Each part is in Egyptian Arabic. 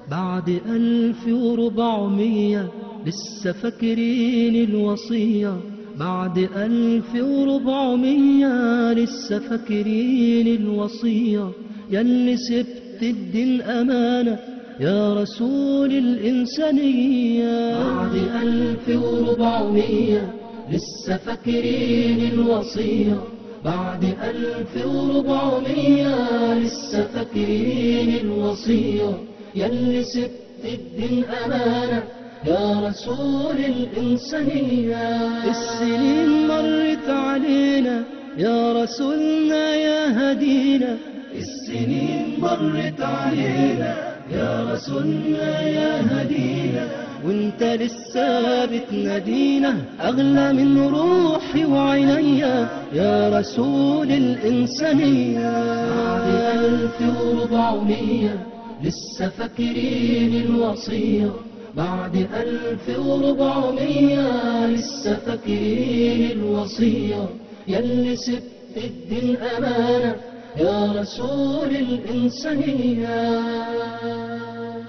بعد ألف وربعمية لسه فاكرين الوصية بعد ألف وربعمية لسه فاكرين الوصية ياللي سبت الدين أمانة يا رسول الإنسانية بعد ألف وربعمية لسه فاكرين الوصية بعد ألف وربعمية لسه فاكرين الوصية ياللي سبت الدين أمانة يا رسول الإنسانية السنين مرت علينا يا رسولنا يا هدينا السنين مرت علينا يا رسولنا يا هدينا وانت لسه بتنادينا اغلى من روحي وعينيا يا رسول الانسانيه بعد الف وربعمية لسه فاكرين الوصيه بعد ألف وربعمية لسه فاكرين الوصية ياللي سبت الدين أمانة يا رسول الإنسانية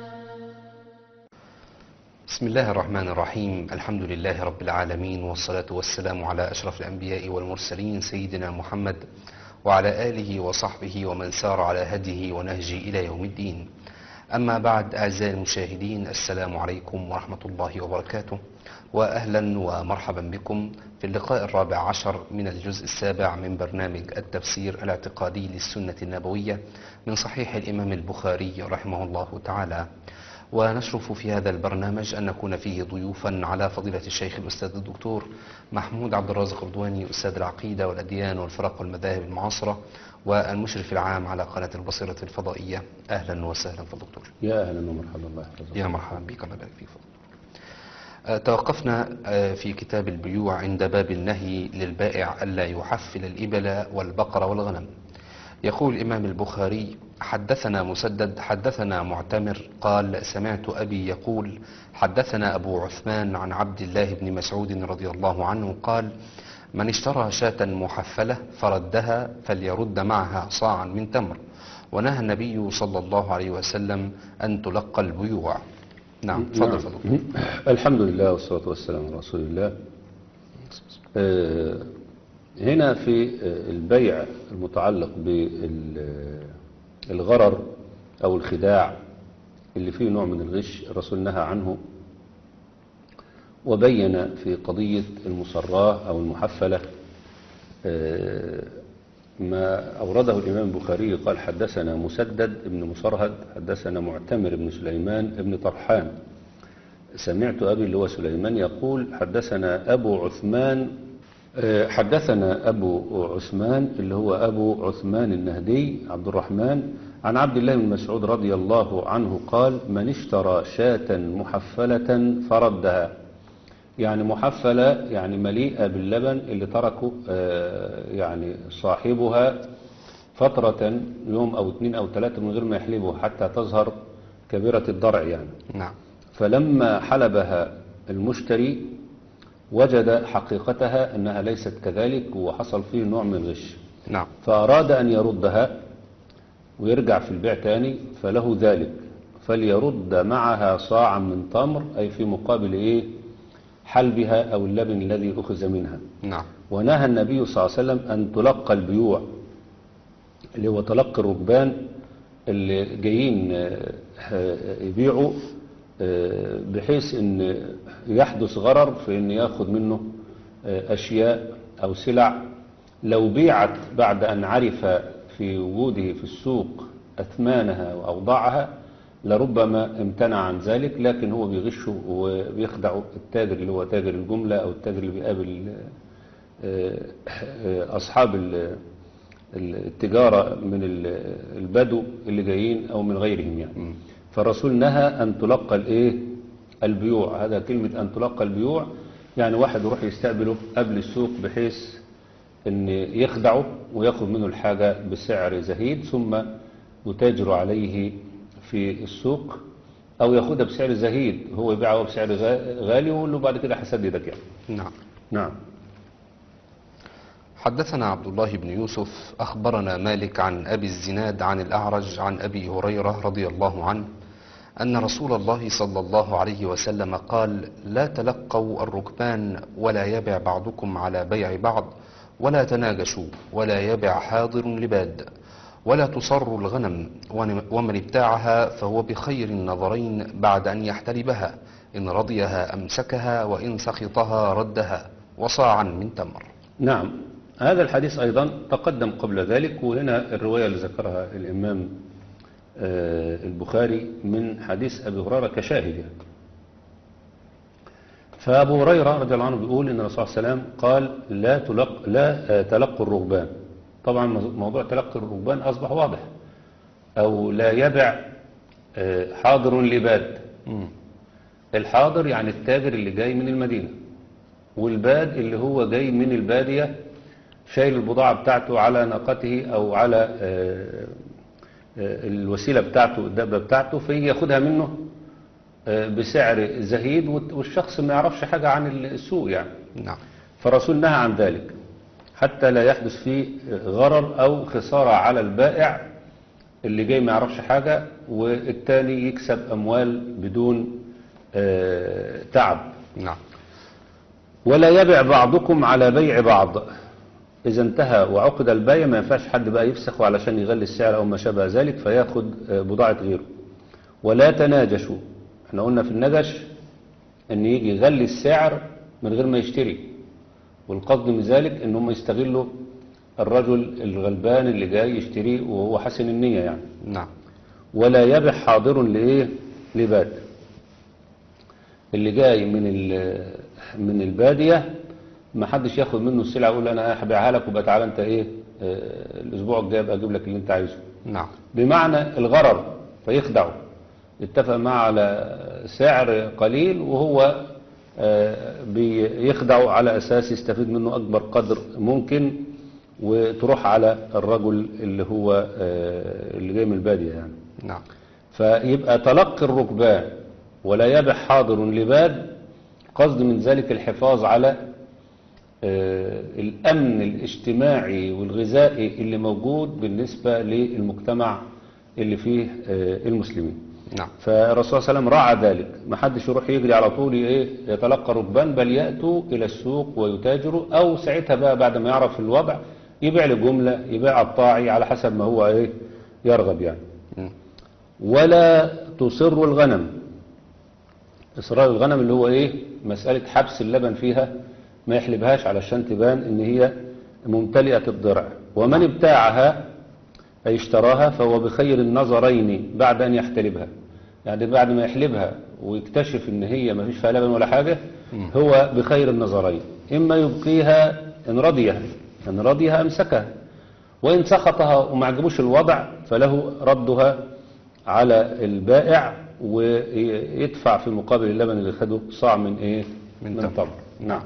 بسم الله الرحمن الرحيم الحمد لله رب العالمين والصلاة والسلام على أشرف الأنبياء والمرسلين سيدنا محمد وعلى آله وصحبه ومن سار على هديه ونهجه إلى يوم الدين أما بعد أعزائي المشاهدين السلام عليكم ورحمة الله وبركاته وأهلا ومرحبا بكم في اللقاء الرابع عشر من الجزء السابع من برنامج التفسير الاعتقادي للسنة النبوية من صحيح الإمام البخاري رحمه الله تعالى ونشرف في هذا البرنامج أن نكون فيه ضيوفا على فضيلة الشيخ الأستاذ الدكتور محمود عبد الرازق رضواني أستاذ العقيدة والأديان والفرق والمذاهب المعاصرة والمشرف العام على قناة البصيرة الفضائية أهلا وسهلا في الدكتور يا اهلا ومرحبا الله يحفظك يا مرحبا بك الله يبارك فيك آه، توقفنا آه، في كتاب البيوع عند باب النهي للبائع ألا يحفل الإبل والبقر والغنم يقول الإمام البخاري حدثنا مسدد حدثنا معتمر قال سمعت أبي يقول حدثنا أبو عثمان عن عبد الله بن مسعود رضي الله عنه قال من اشترى شاة محفلة فردها فليرد معها صاعا من تمر ونهى النبي صلى الله عليه وسلم أن تلقى البيوع نعم تفضل نعم. فضل الحمد لله والصلاة والسلام على رسول الله آه، هنا في آه، البيع المتعلق بالغرر أو الخداع اللي فيه نوع من الغش الرسول نهى عنه وبين في قضية المصراه أو المحفلة آه، ما أورده الإمام البخاري قال حدثنا مسدد بن مصرهد حدثنا معتمر بن سليمان بن طرحان سمعت أبي اللي هو سليمان يقول حدثنا أبو عثمان آه، حدثنا أبو عثمان اللي هو أبو عثمان النهدي عبد الرحمن عن عبد الله بن مسعود رضي الله عنه قال من اشترى شاة محفلة فردها يعني محفلة يعني مليئة باللبن اللي تركه آه، يعني صاحبها فترة يوم أو اثنين أو ثلاثة من غير ما يحلبه حتى تظهر كبيرة الضرع يعني نعم فلما حلبها المشتري وجد حقيقتها أنها ليست كذلك وحصل فيه نوع من الغش نعم فأراد أن يردها ويرجع في البيع تاني فله ذلك فليرد معها صاعا من تمر أي في مقابل إيه حلبها أو اللبن الذي أخذ منها نعم ونهى النبي صلى الله عليه وسلم أن تلقى البيوع اللي هو تلقي الركبان اللي جايين آه، آه، يبيعوا آه، بحيث ان يحدث غرر في ان ياخذ منه آه، اشياء او سلع لو بيعت بعد ان عرف في وجوده في السوق اثمانها واوضاعها لربما امتنع عن ذلك لكن هو بيغشه وبيخدع التاجر اللي هو تاجر الجملة او التاجر اللي بيقابل آه، آه، اصحاب ال- التجارة من ال- البدو اللي جايين أو من غيرهم يعني فالرسول نهى أن تلقى الإيه البيوع هذا كلمة أن تلقى البيوع يعني واحد يروح يستقبله قبل السوق بحيث أن يخدعه ويأخذ منه الحاجة بسعر زهيد ثم يتاجر عليه في السوق أو ياخدها بسعر زهيد هو يبيعها بسعر غا- غالي ويقول له بعد كده هسددك يعني نعم نعم حدثنا عبد الله بن يوسف أخبرنا مالك عن أبي الزناد عن الأعرج عن أبي هريرة رضي الله عنه أن رسول الله صلى الله عليه وسلم قال لا تلقوا الركبان ولا يبع بعضكم على بيع بعض ولا تناجشوا ولا يبع حاضر لباد ولا تصروا الغنم ون- ومن ابتاعها فهو بخير النظرين بعد أن يحتلبها إن رضيها أمسكها وإن سخطها ردها وصاعا من تمر نعم هذا الحديث أيضا تقدم قبل ذلك وهنا الرواية اللي ذكرها الإمام آه، البخاري من حديث أبي هريرة كشاهد يعني. فأبو هريرة رضي الله عنه بيقول إن الرسول صلى الله عليه وسلم قال لا تلق لا آه، تلقوا الرهبان طبعا موضوع تلقي الرهبان أصبح واضح أو لا يبع آه، حاضر لباد الحاضر يعني التاجر اللي جاي من المدينة والباد اللي هو جاي من البادية شايل البضاعة بتاعته على ناقته أو على آه، آه، الوسيلة بتاعته الدابة بتاعته فيجي ياخدها منه آه، بسعر زهيد والت- والشخص ما يعرفش حاجة عن السوق يعني نعم فالرسول نهى عن ذلك حتى لا يحدث فيه غرر أو خسارة على البائع اللي جاي ما يعرفش حاجة والتاني يكسب أموال بدون آه، تعب نعم ولا يبع بعضكم على بيع بعض إذا انتهى وعقد البيع ما ينفعش حد بقى يفسخه علشان يغلي السعر أو ما شابه ذلك فياخد آه، بضاعة غيره ولا تناجشوا احنا قلنا في النجش ان يجي يغلي السعر من غير ما يشتري والقصد من ذلك ان هم يستغلوا الرجل الغلبان اللي جاي يشتري وهو حسن النية يعني نعم ولا يبع حاضر لإيه لباد اللي جاي من ال- من البادية ما حدش ياخد منه السلعة يقول انا هبيعها لك وبقى تعالى انت ايه آه، الاسبوع الجاي ابقى اجيب لك اللي انت عايزه نعم بمعنى الغرر فيخدعه يتفق معه على سعر قليل وهو آه، بيخدعه على أساس يستفيد منه أكبر قدر ممكن وتروح على الرجل اللي هو آه، اللي جاي من البادية يعني نعم فيبقى تلقي الركبان ولا يبع حاضر لباد قصد من ذلك الحفاظ على آه، الأمن الاجتماعي والغذائي اللي موجود بالنسبة للمجتمع اللي فيه آه، المسلمين نعم فالرسول صلى الله عليه وسلم راعى ذلك ما حدش يروح يجري على طول ايه يتلقى ركبان بل يأتوا إلى السوق ويتاجروا أو ساعتها بقى بعد ما يعرف الوضع يبيع لجملة يبيع الطاعي على حسب ما هو ايه يرغب يعني مم. ولا تصر الغنم إصرار الغنم اللي هو إيه مسألة حبس اللبن فيها ما يحلبهاش علشان تبان إن هي ممتلئة الضرع ومن ابتاعها أي اشتراها فهو بخير النظرين بعد أن يحتلبها يعني بعد ما يحلبها ويكتشف إن هي ما فيش فيها لبن ولا حاجة هو بخير النظرين إما يبقيها إن رضيها إن رضيها أمسكها وإن سخطها وما عجبوش الوضع فله ردها على البائع ويدفع في مقابل اللبن اللي خده صاع من ايه من من تمر. تمر نعم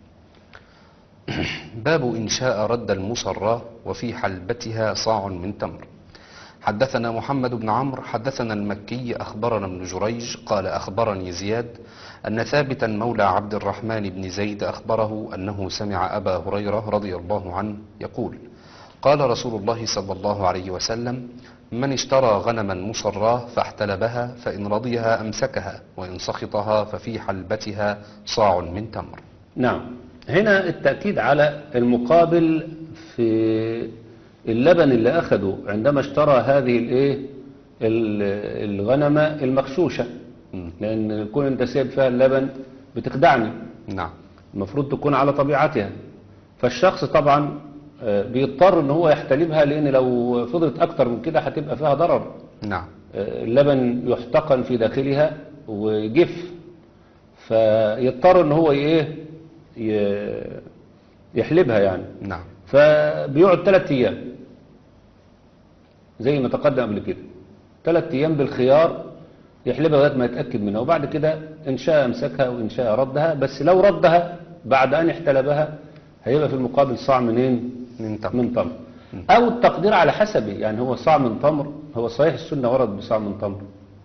باب إن شاء رد المصرى وفي حلبتها صاع من تمر حدثنا محمد بن عمرو حدثنا المكي أخبرنا ابن جريج قال أخبرني زياد أن ثابتا مولى عبد الرحمن بن زيد أخبره أنه سمع أبا هريرة رضي الله عنه يقول قال رسول الله صلى الله عليه وسلم من اشترى غنما مصراه فاحتلبها فإن رضيها أمسكها وإن سخطها ففي حلبتها صاع من تمر نعم هنا التأكيد على المقابل في اللبن اللي أخده عندما اشترى هذه الايه ال- الغنمة المغشوشة لأن كون أنت سايب فيها اللبن بتخدعني نعم المفروض تكون على طبيعتها فالشخص طبعا آه، بيضطر ان هو يحتلبها لان لو فضلت اكتر من كده هتبقى فيها ضرر نعم آه، اللبن يحتقن في داخلها ويجف فيضطر ان هو ايه ي- يحلبها يعني نعم فبيقعد ثلاث ايام زي ما تقدم قبل كده ثلاث ايام بالخيار يحلبها لغايه ما يتاكد منها وبعد كده ان شاء امسكها وان شاء ردها بس لو ردها بعد ان احتلبها هيبقى في المقابل صاع منين من تمر من تمر او التقدير على حسبه يعني هو صاع من تمر هو صحيح السنه ورد بصاع من تمر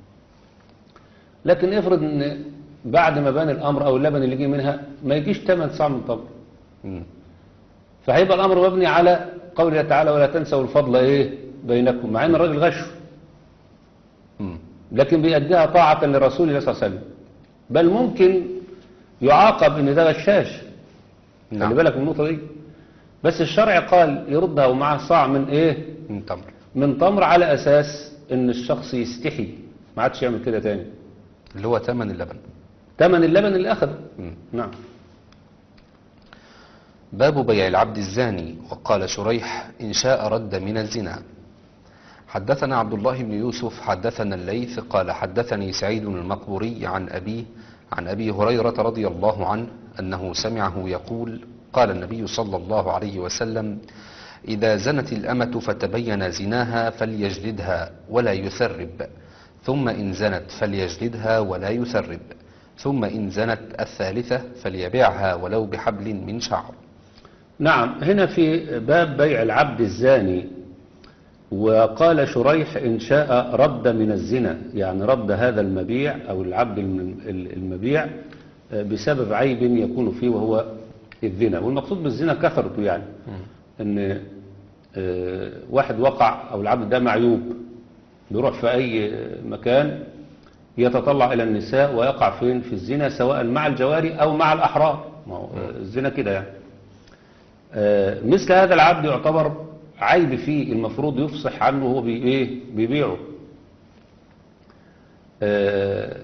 لكن افرض ان بعد ما بان الامر او اللبن اللي جه منها ما يجيش ثمن صاع من تمر مم. فهيبقى الامر مبني على قوله تعالى ولا تنسوا الفضل ايه بينكم مع ان الراجل غشه مم. لكن بيأديها طاعة لرسول الله صلى الله عليه وسلم بل ممكن يعاقب ان ده غشاش خلي نعم بالك من النقطة دي بس الشرع قال يردها ومعاه صاع من ايه من تمر من تمر على اساس ان الشخص يستحي ما عادش يعمل كده تاني اللي هو ثمن اللبن تمن اللبن اللي اخذه مم. نعم باب بيع العبد الزاني وقال شريح إن شاء رد من الزنا حدثنا عبد الله بن يوسف حدثنا الليث قال حدثني سعيد المقبوري عن أبيه عن أبي هريرة رضي الله عنه أنه سمعه يقول قال النبي صلى الله عليه وسلم إذا زنت الأمة فتبين زناها فليجلدها ولا يثرب ثم إن زنت فليجلدها ولا يثرب ثم إن زنت الثالثة فليبيعها ولو بحبل من شعر نعم هنا في باب بيع العبد الزاني وقال شريح إن شاء رد من الزنا يعني رد هذا المبيع أو العبد الم- المبيع بسبب عيب يكون فيه وهو الزنا والمقصود بالزنا كثرته يعني ان آه، واحد وقع او العبد ده معيوب بيروح في اي مكان يتطلع الى النساء ويقع فين في الزنا سواء مع الجواري او مع الاحرار ما هو آه، الزنا كده يعني آه، مثل هذا العبد يعتبر عيب فيه المفروض يفصح عنه وهو بي ايه بيبيعه آه،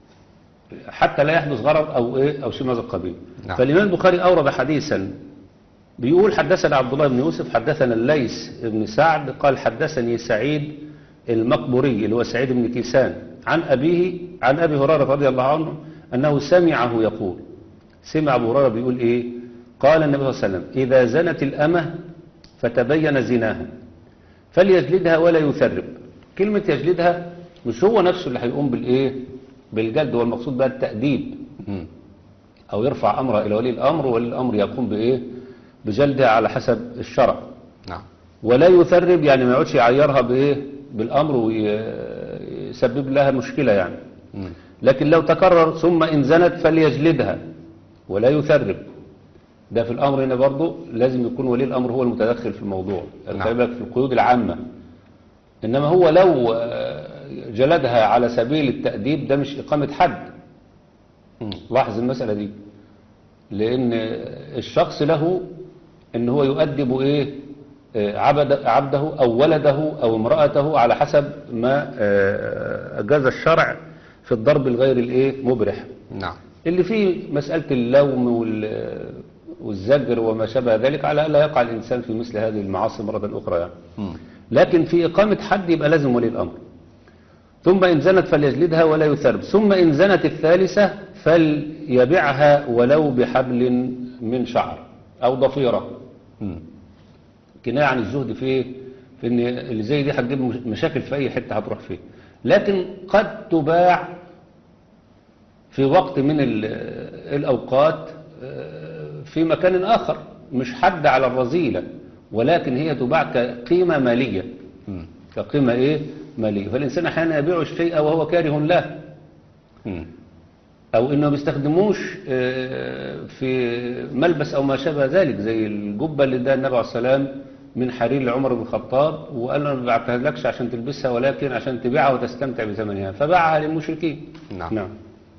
حتى لا يحدث غرر او ايه او شيء من هذا القبيل نعم. فالامام البخاري اورد حديثا بيقول حدثنا عبد الله بن يوسف حدثنا الليث بن سعد قال حدثني سعيد المقبوري اللي هو سعيد بن كيسان عن أبيه عن أبي هريرة رضي الله عنه أنه سمعه يقول سمع أبو هريرة بيقول إيه قال النبي صلى الله عليه وسلم إذا زنت الأمة فتبين زناها فليجلدها ولا يثرب كلمة يجلدها مش هو نفسه اللي هيقوم بالإيه بالجلد هو المقصود بقى التأديب مم. أو يرفع أمره إلى ولي الأمر وولي الأمر يقوم بإيه بجلدها على حسب الشرع نعم ولا يثرب يعني ما يقعدش يعيرها بايه بالامر ويسبب لها مشكله يعني مم. لكن لو تكرر ثم ان زنت فليجلدها ولا يثرب ده في الامر هنا برضه لازم يكون ولي الامر هو المتدخل في الموضوع نعم. خلي بالك في القيود العامه انما هو لو آه، جلدها على سبيل التاديب ده مش اقامه حد مم. لاحظ المسألة دي لأن الشخص له أن هو يؤدب إيه آه، عبد عبده أو ولده أو امرأته على حسب ما آه، أجاز الشرع في الضرب الغير الإيه مبرح نعم اللي فيه مسألة اللوم وال- والزجر وما شابه ذلك على ألا يقع الإنسان في مثل هذه المعاصي مرة أخرى يعني. مم. لكن في إقامة حد يبقى لازم ولي الأمر ثم إن زنت فليجلدها ولا يثرب ثم إن زنت الثالثة فليبيعها ولو بحبل من شعر أو ضفيرة مم. كناية عن الزهد في إيه؟ في إن اللي زي دي هتجيب مش- مشاكل في أي حتة هتروح فيه لكن قد تباع في وقت من ال- الأوقات آه، في مكان آخر مش حد على الرذيلة ولكن هي تباع كقيمة مالية مم. كقيمة إيه مالية فالإنسان أحيانا يبيع الشيء وهو كاره له مم. أو إنه ما بيستخدموش آه، في ملبس أو ما شابه ذلك زي الجبة اللي اداها النبي عليه السلام من حرير لعمر بن الخطاب وقال له أنا ما بعتهالكش عشان تلبسها ولكن عشان تبيعها وتستمتع بثمنها فباعها للمشركين نعم. نعم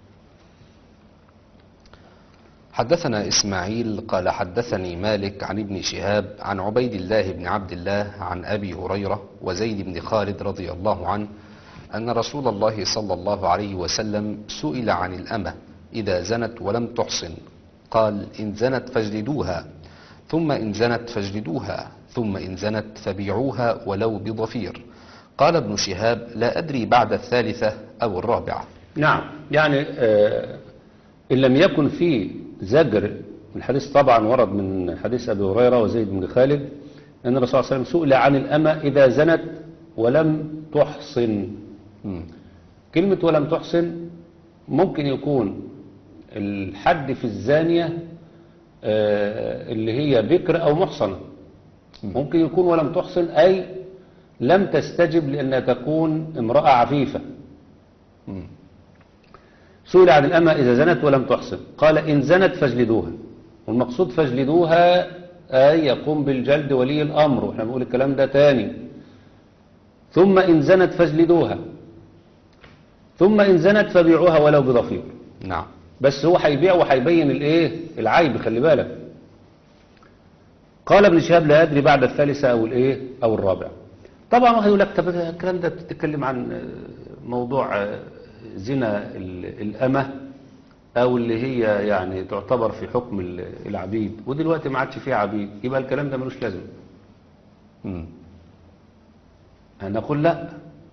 حدثنا إسماعيل قال حدثني مالك عن ابن شهاب عن عبيد الله بن عبد الله عن أبي هريرة وزيد بن خالد رضي الله عنه أن رسول الله صلى الله عليه وسلم سئل عن الأمة إذا زنت ولم تحصن قال إن زنت فاجلدوها ثم إن زنت فاجلدوها ثم إن زنت فبيعوها ولو بضفير قال ابن شهاب لا أدري بعد الثالثة أو الرابعة نعم يعني آه، إن لم يكن في زجر الحديث طبعا ورد من حديث أبي هريرة وزيد بن خالد أن الرسول صلى الله عليه وسلم سئل عن الأمة إذا زنت ولم تحصن مم. كلمة ولم تحصن ممكن يكون الحد في الزانية آه، اللي هي بكر أو محصنة ممكن يكون ولم تحصن أي لم تستجب لأنها تكون امرأة عفيفة مم. سئل عن الأمة إذا زنت ولم تحصن قال إن زنت فاجلدوها والمقصود فاجلدوها أي يقوم بالجلد ولي الأمر وإحنا بنقول الكلام ده تاني ثم إن زنت فاجلدوها ثم إن زنت فبيعوها ولو بضفير نعم بس هو هيبيع وهيبين الايه العيب خلي بالك قال ابن شهاب لا يدري بعد الثالثة او الايه او الرابع طبعا واحد يقول لك طب الكلام ده بتتكلم عن آه، موضوع آه، زنا ال- الأمة او اللي هي يعني تعتبر في حكم ال- العبيد ودلوقتي ما عادش فيه عبيد يبقى الكلام ده ملوش لازمه مم. نقول لا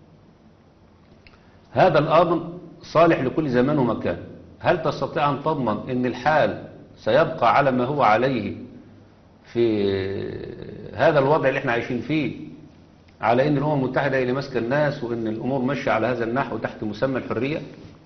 هذا الأمر صالح لكل زمان ومكان هل تستطيع أن تضمن أن الحال سيبقى على ما هو عليه في هذا الوضع اللي احنا عايشين فيه على أن الأمم المتحدة هي اللي ماسكة الناس وأن الأمور ماشية على هذا النحو تحت مسمى الحرية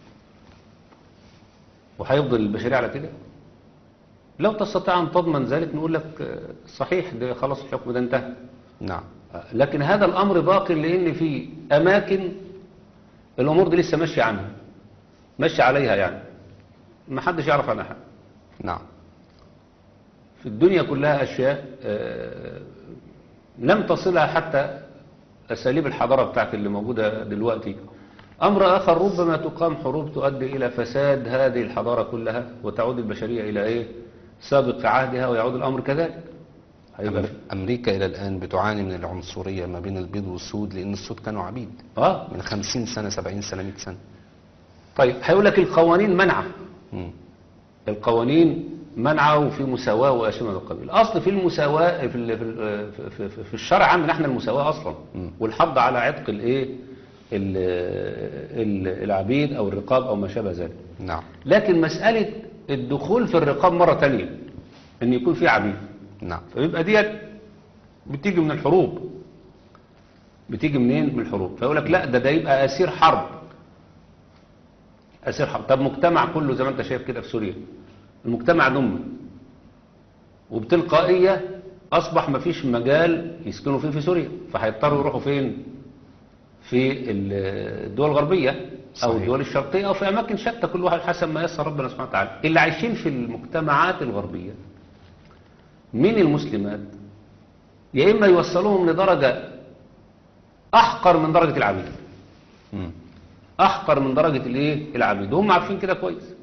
وهيفضل البشرية على كده لو تستطيع أن تضمن ذلك نقول لك آه، صحيح ده خلاص الحكم ده انتهى نعم لكن هذا الأمر باق لأن في أماكن الأمور دي لسه ماشية عنها ماشية عليها يعني ما حدش يعرف عنها حاجة نعم في الدنيا كلها أشياء آه، لم تصلها حتى أساليب الحضارة بتاعت اللي موجودة دلوقتي أمر آخر ربما تقام حروب تؤدي إلى فساد هذه الحضارة كلها وتعود البشرية إلى إيه سابق عهدها ويعود الأمر كذلك هيبقى أم- أمريكا إلى الآن بتعاني من العنصرية ما بين البيض والسود لأن السود كانوا عبيد آه من 50 سنة 70 سنة 100 سنة طيب هيقول لك القوانين منعه مم. القوانين منعه وفي مساواة وأشياء من هذا القبيل الأصل في المساواة في, ال- في, ال- في, في, في الشرع عندنا احنا المساواة أصلا مم. والحض على عتق الايه ال- ال- العبيد أو الرقاب أو ما شابه ذلك نعم لكن مسألة الدخول في الرقاب مرة تانية أن يكون في عبيد نعم فيبقى ديت بتيجي من الحروب بتيجي منين من الحروب فيقول لك لا ده ده يبقى أسير حرب أسير حرب طب مجتمع كله زي ما أنت شايف كده في سوريا المجتمع ضمن وبتلقائية أصبح ما فيش مجال يسكنوا فيه في سوريا فهيضطروا يروحوا فين في ال- الدول الغربية أو صحيح. الدول الشرقية أو في أماكن شتى كل واحد حسب ما يسر ربنا سبحانه وتعالى اللي عايشين في المجتمعات الغربية من المسلمات يا إما يوصلوهم لدرجة أحقر من درجة العبيد مم. أحقر من درجة الإيه العبيد وهم عارفين كده كويس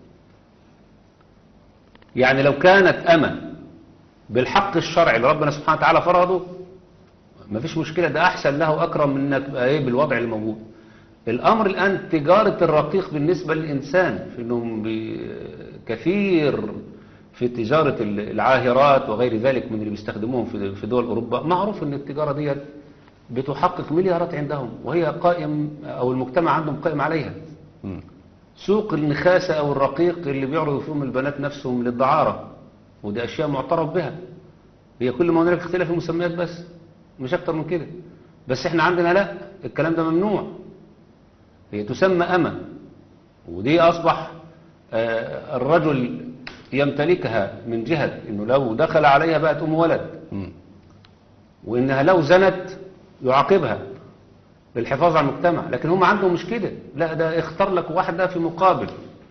يعني لو كانت أمة بالحق الشرعي اللي ربنا سبحانه وتعالى فرضه مفيش مشكلة ده أحسن له وأكرم من إنك تبقى إيه بالوضع اللي موجود الأمر الآن تجارة الرقيق بالنسبة للإنسان في إنهم بي- كثير في تجارة العاهرات وغير ذلك من اللي بيستخدموهم في في دول أوروبا معروف إن التجارة دي بتحقق مليارات عندهم وهي قائم أو المجتمع عندهم قائم عليها مم. سوق النخاسة أو الرقيق اللي بيعرضوا فيهم البنات نفسهم للدعارة ودي أشياء معترف بها هي كل ما هنالك اختلاف المسميات بس مش أكتر من كده بس احنا عندنا لا الكلام ده ممنوع هي تسمى أمة ودي أصبح آه، الرجل يمتلكها من جهة انه لو دخل عليها بقت ام ولد مم. وانها لو زنت يعاقبها للحفاظ على المجتمع لكن هم عندهم مش كده لا ده اختار لك واحدة في مقابل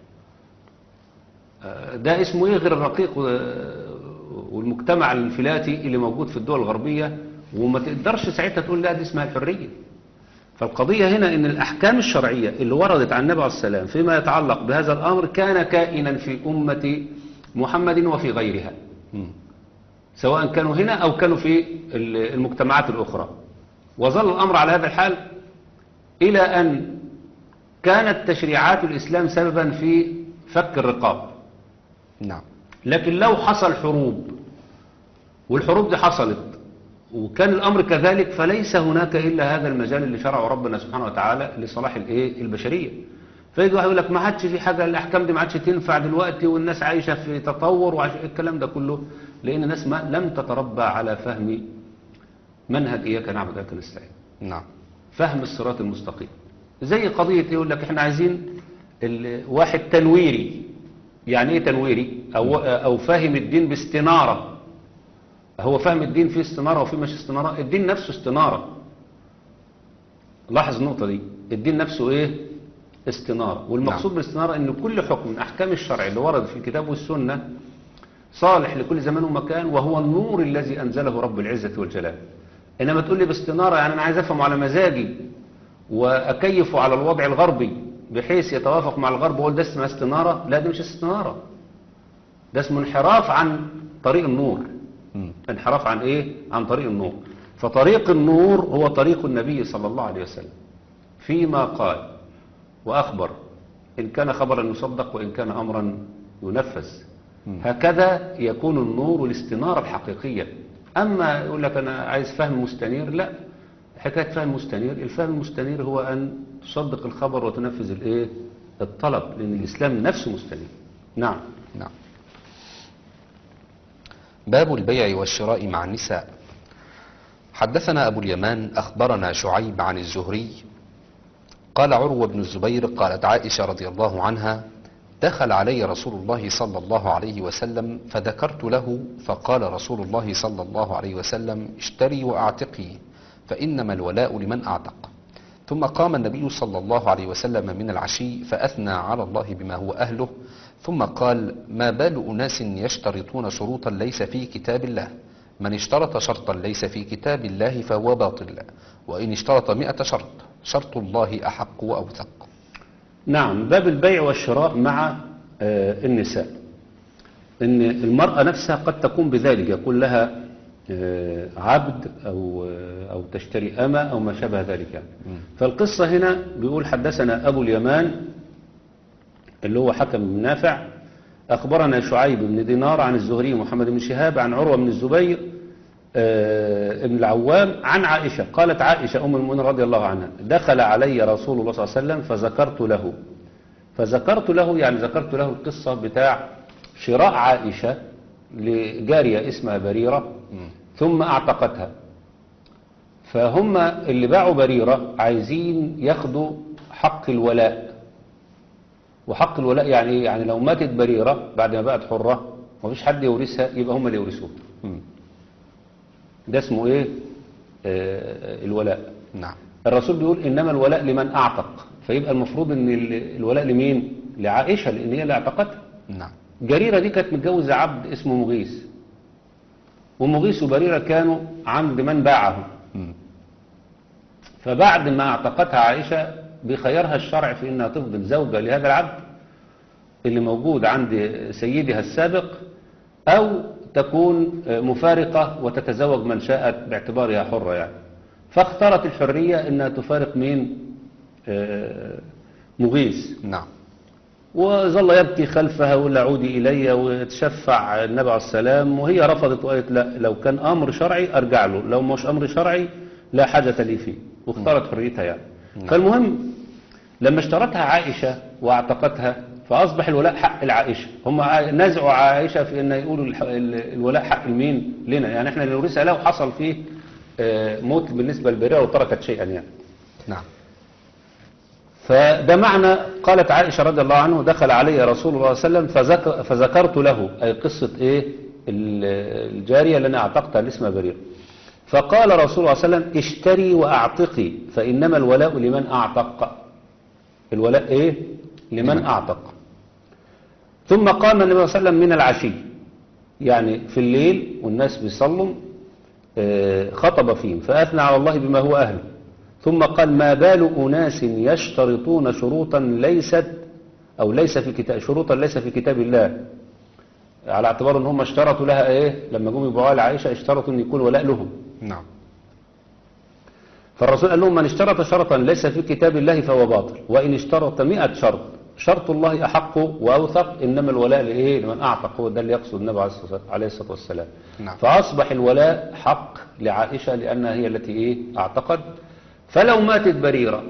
آه، ده اسمه ايه غير الرقيق و- والمجتمع الانفلاتي اللي موجود في الدول الغربية وما تقدرش ساعتها تقول لا دي اسمها الحرية فالقضية هنا ان الاحكام الشرعية اللي وردت عن النبي عليه السلام فيما يتعلق بهذا الامر كان كائنا في امة محمد وفي غيرها مم. سواء كانوا هنا أو كانوا في ال- المجتمعات الأخرى وظل الأمر على هذا الحال إلى أن كانت تشريعات الإسلام سببا في فك الرقاب نعم لكن لو حصل حروب والحروب دي حصلت وكان الأمر كذلك فليس هناك إلا هذا المجال اللي شرعه ربنا سبحانه وتعالى لصلاح الإيه البشرية فيجي واحد يقول لك ما عادش في حاجة الأحكام دي ما عادش تنفع دلوقتي والناس عايشة في تطور وعايشة الكلام ده كله لأن الناس ما لم تتربى على فهم منهج إياك نعبد وإياك نستعين نعم فهم الصراط المستقيم زي قضية يقول لك احنا عايزين ال- واحد تنويري يعني ايه تنويري او, أو فاهم الدين باستنارة هو فهم الدين فيه استنارة وفيه مش استنارة الدين نفسه استنارة لاحظ النقطة دي الدين نفسه ايه استنارة والمقصود بالاستنارة ان كل حكم من احكام الشرع اللي ورد في الكتاب والسنة صالح لكل زمان ومكان وهو النور الذي انزله رب العزة والجلال انما تقول لي باستنارة يعني انا عايز افهمه على مزاجي واكيفه على الوضع الغربي بحيث يتوافق مع الغرب ويقول ده اسمها استنارة لا دي مش استنارة ده اسمه انحراف عن طريق النور مم. انحراف عن ايه عن طريق النور فطريق النور هو طريق النبي صلى الله عليه وسلم فيما قال وأخبر إن كان خبرا يصدق وإن كان أمرا ينفذ هكذا يكون النور الاستنارة الحقيقية أما يقول لك أنا عايز فهم مستنير لا حكاية فهم مستنير الفهم المستنير هو أن تصدق الخبر وتنفذ الإيه الطلب لأن الإسلام نفسه مستنير نعم نعم باب البيع والشراء مع النساء حدثنا أبو اليمان أخبرنا شعيب عن الزهري قال عروة بن الزبير قالت عائشة رضي الله عنها دخل علي رسول الله صلى الله عليه وسلم فذكرت له فقال رسول الله صلى الله عليه وسلم اشتري وأعتقي فإنما الولاء لمن أعتق ثم قام النبي صلى الله عليه وسلم من العشي فأثنى على الله بما هو أهله ثم قال ما بال أناس يشترطون شروطا ليس في كتاب الله من اشترط شرطا ليس في كتاب الله فهو باطل وإن اشترط مئة شرط شرط الله أحق وأوثق نعم باب البيع والشراء مع آه، النساء ان المرأة نفسها قد تكون بذلك يكون لها آه، عبد أو, آه، أو تشتري أمة أو ما شابه ذلك يعني. فالقصة هنا بيقول حدثنا أبو اليمان اللي هو حكم بن نافع أخبرنا شعيب بن دينار عن الزهري محمد بن شهاب عن عروة بن الزبير آه، ابن العوام عن عائشة قالت عائشة أم المؤمنين رضي الله عنها دخل علي رسول الله صلى الله عليه وسلم فذكرت له فذكرت له يعني ذكرت له القصة بتاع شراء عائشة لجارية اسمها بريرة ثم اعتقتها فهم اللي باعوا بريرة عايزين ياخدوا حق الولاء وحق الولاء يعني ايه؟ يعني لو ماتت بريرة بعد ما بقت حرة مفيش حد يورثها يبقى هم اللي يورثوها ده اسمه ايه آه الولاء نعم الرسول بيقول انما الولاء لمن اعتق فيبقى المفروض ان ال- الولاء لمين لعائشة لان هي اللي اعتقتها نعم جريرة دي كانت متجوزة عبد اسمه مغيث ومغيث وبريرة كانوا عند من باعهم مم. فبعد ما اعتقتها عائشة بخيرها الشرع في انها تفضل زوجة لهذا العبد اللي موجود عند سيدها السابق او تكون مفارقة وتتزوج من شاءت باعتبارها حرة يعني فاختارت الحرية انها تفارق مين آه، مغيث نعم وظل يبكي خلفها ويقول عودي إلي وتشفع النبي عليه السلام وهي رفضت وقالت لا لو كان أمر شرعي أرجع له لو مش أمر شرعي لا حاجة لي فيه واختارت حريتها يعني فالمهم لما اشترتها عائشة واعتقتها فأصبح الولاء حق العائشة هم ع- نزعوا عائشة في أن يقولوا الح- ال- الولاء حق المين لنا يعني احنا اللي نورثها لو حصل فيه آه، موت بالنسبة للبريرة وتركت شيئا يعني نعم فده معنى قالت عائشة رضي الله عنه دخل علي رسول الله صلى الله عليه وسلم فذك- فذكرت له أي قصة إيه ال- الجارية اللي أنا أعتقتها اللي اسمها بريرة فقال رسول الله صلى الله عليه وسلم اشتري وأعتقي فإنما الولاء لمن أعتق الولاء إيه لمن أعتق ثم قام النبي صلى الله عليه وسلم من العشي يعني في الليل والناس بيصلوا آه، خطب فيهم فأثنى على الله بما هو أهله ثم قال ما بال أناس يشترطون شروطا ليست أو ليس في كتاب شروطا ليس في كتاب الله على اعتبار ان هم اشترطوا لها ايه لما جم يبيعوها لعائشة اشترطوا ان يكون ولاء لهم نعم فالرسول قال لهم من اشترط شرطا ليس في كتاب الله فهو باطل وإن اشترط مئة شرط شرط الله أحق وأوثق إنما الولاء لإيه لمن أعتق هو ده اللي يقصد النبي عليه الصلاة- عليه الصلاة والسلام نعم. فأصبح الولاء حق لعائشة لأنها هي التي إيه أعتقد فلو ماتت بريرة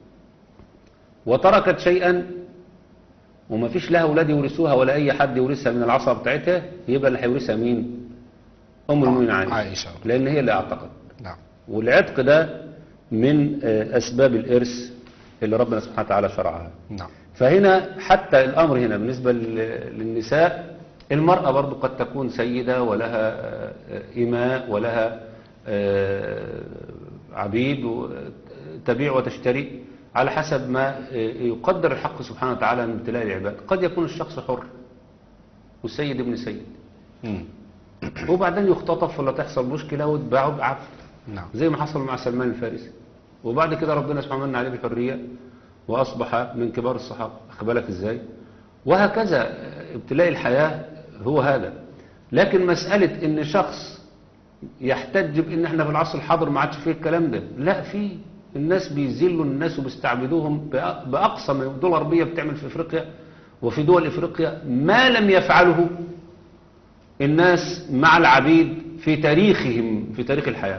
وتركت شيئا وما فيش لها أولاد يورثوها ولا أي حد يورثها من العصبة بتاعتها يبقى اللي هيورثها مين أم المؤمنين عائشة عائشة. لأن هي اللي أعتقد نعم والعتق ده من آه، أسباب الإرث اللي ربنا سبحانه وتعالى شرعها نعم فهنا حتى الأمر هنا بالنسبة لل- للنساء المرأة برضو قد تكون سيدة ولها آه، إماء ولها آه، عبيد و- تبيع وتشتري على حسب ما آه، يقدر الحق سبحانه وتعالى من ابتلاء العباد قد يكون الشخص حر والسيد ابن سيد مم. وبعدين يختطف ولا تحصل مشكلة وتباعه بعفو نعم زي ما حصل مع سلمان الفارسي وبعد كده ربنا سبحانه وتعالى عليه بالحرية وأصبح من كبار الصحابة أخد بالك إزاي وهكذا ابتلاء الحياة هو هذا لكن مسألة إن شخص يحتج بإن احنا في العصر الحاضر ما عادش فيه الكلام ده لا في الناس بيذلوا الناس وبيستعبدوهم بأ- بأقصى ما الدول الغربية بتعمل في إفريقيا وفي دول إفريقيا ما لم يفعله الناس مع العبيد في تاريخهم في تاريخ الحياة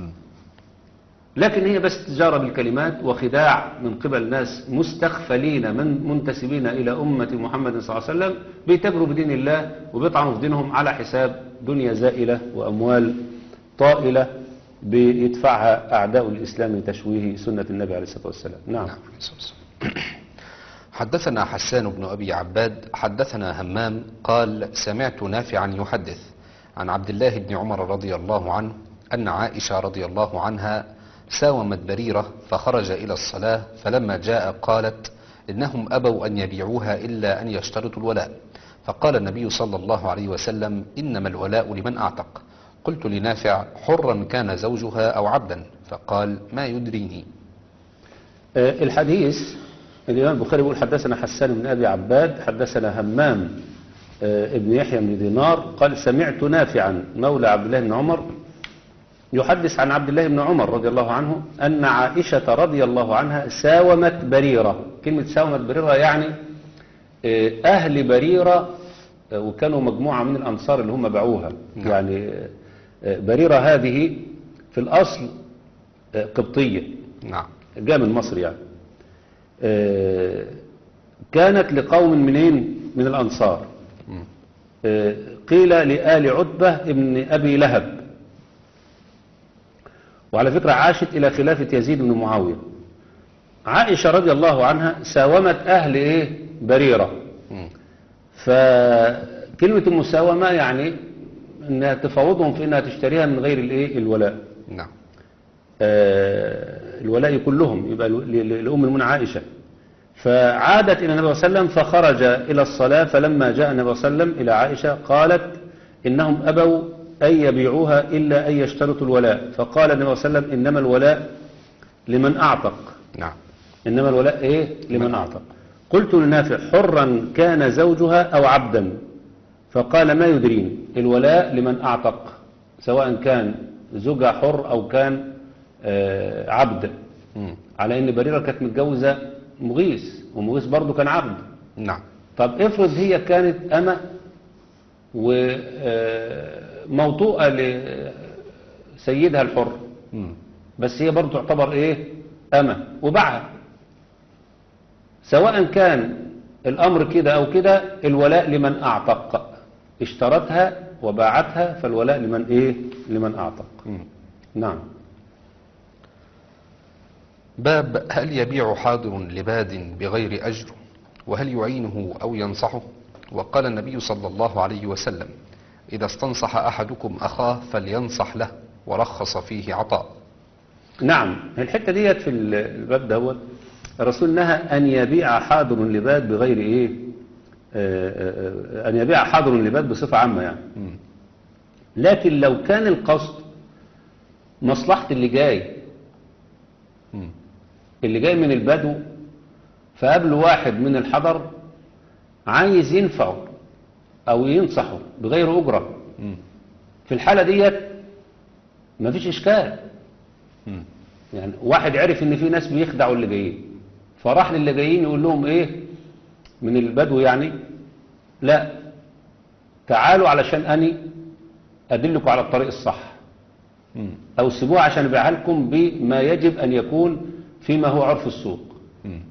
لكن هي بس تجارة بالكلمات وخداع من قبل ناس مستخفلين من منتسبين إلى أمة محمد صلى الله عليه وسلم بيتجروا بدين الله وبيطعنوا في دينهم على حساب دنيا زائلة وأموال طائلة بيدفعها أعداء الإسلام لتشويه سنة النبي عليه الصلاة والسلام نعم نعم حدثنا حسان بن أبي عباد حدثنا همام قال سمعت نافعا يحدث عن عبد الله بن عمر رضي الله عنه أن عائشة رضي الله عنها ساومت بريرة فخرج إلى الصلاة فلما جاء قالت إنهم أبوا أن يبيعوها إلا أن يشترطوا الولاء فقال النبي صلى الله عليه وسلم إنما الولاء لمن أعتق قلت لنافع حرا كان زوجها أو عبدا فقال ما يدريني آه، الحديث الإمام البخاري بيقول حدثنا حسان بن أبي عباد حدثنا همام آه، ابن يحيى بن دينار قال سمعت نافعا مولى عبد الله بن عمر يحدث عن عبد الله بن عمر رضي الله عنه أن عائشة رضي الله عنها ساومت بريرة كلمة ساومت بريرة يعني آه، أهل بريرة آه، وكانوا مجموعة من الأنصار اللي هم باعوها نعم. يعني آه، بريرة هذه في الأصل آه، قبطية نعم جاء من مصر يعني آه، كانت لقوم منين من الأنصار مم. آه، قيل لآل عتبة ابن أبي لهب وعلى فكرة عاشت إلى خلافة يزيد بن معاوية عائشة رضي الله عنها ساومت أهل إيه بريرة مم. فكلمة المساومة يعني أنها تفاوضهم في أنها تشتريها من غير الإيه الولاء نعم آه، الولاء كلهم يبقى ل- ل- لأم المؤمنين عائشة فعادت إلى النبي صلى الله عليه وسلم فخرج إلى الصلاة فلما جاء النبي صلى الله عليه وسلم إلى عائشة قالت إنهم أبوا أن يبيعوها إلا أن يشترطوا الولاء فقال النبي صلى الله عليه وسلم إنما الولاء لمن أعتق نعم إنما الولاء إيه لمن أعتق قلت لنافع حرا كان زوجها أو عبدا فقال ما يدريني الولاء لمن أعتق سواء كان زوجها حر أو كان آه، عبد مم. على ان بريرة كانت متجوزة مغيث ومغيث برضه كان عبد نعم طب افرض هي كانت أمة وموطوءة لسيدها الحر مم. بس هي برضه تعتبر ايه أمة وباعها سواء كان الأمر كده أو كده الولاء لمن أعتق اشترتها وباعتها فالولاء لمن ايه لمن أعتق مم. نعم باب هل يبيع حاضر لباد بغير أجر وهل يعينه أو ينصحه وقال النبي صلى الله عليه وسلم إذا استنصح أحدكم أخاه فلينصح له ورخص فيه عطاء نعم الحتة ديت في ال- الباب دوت الرسول نهى أن يبيع حاضر لباد بغير إيه آه، آه، آه، أن يبيع حاضر لباد بصفة عامة يعني مم. لكن لو كان القصد مصلحة اللي جاي مم. اللي جاي من البدو فقابله واحد من الحضر عايز ينفعه أو ينصحه بغير أجرة مم. في الحالة ديت مفيش إشكال مم. يعني واحد عرف ان في ناس بيخدعوا اللي جايين فراح للي جايين يقول لهم ايه من البدو يعني لا تعالوا علشان اني ادلكم على الطريق الصح مم. او سيبوه عشان ابيعها لكم بما يجب ان يكون فيما هو عرف السوق مم.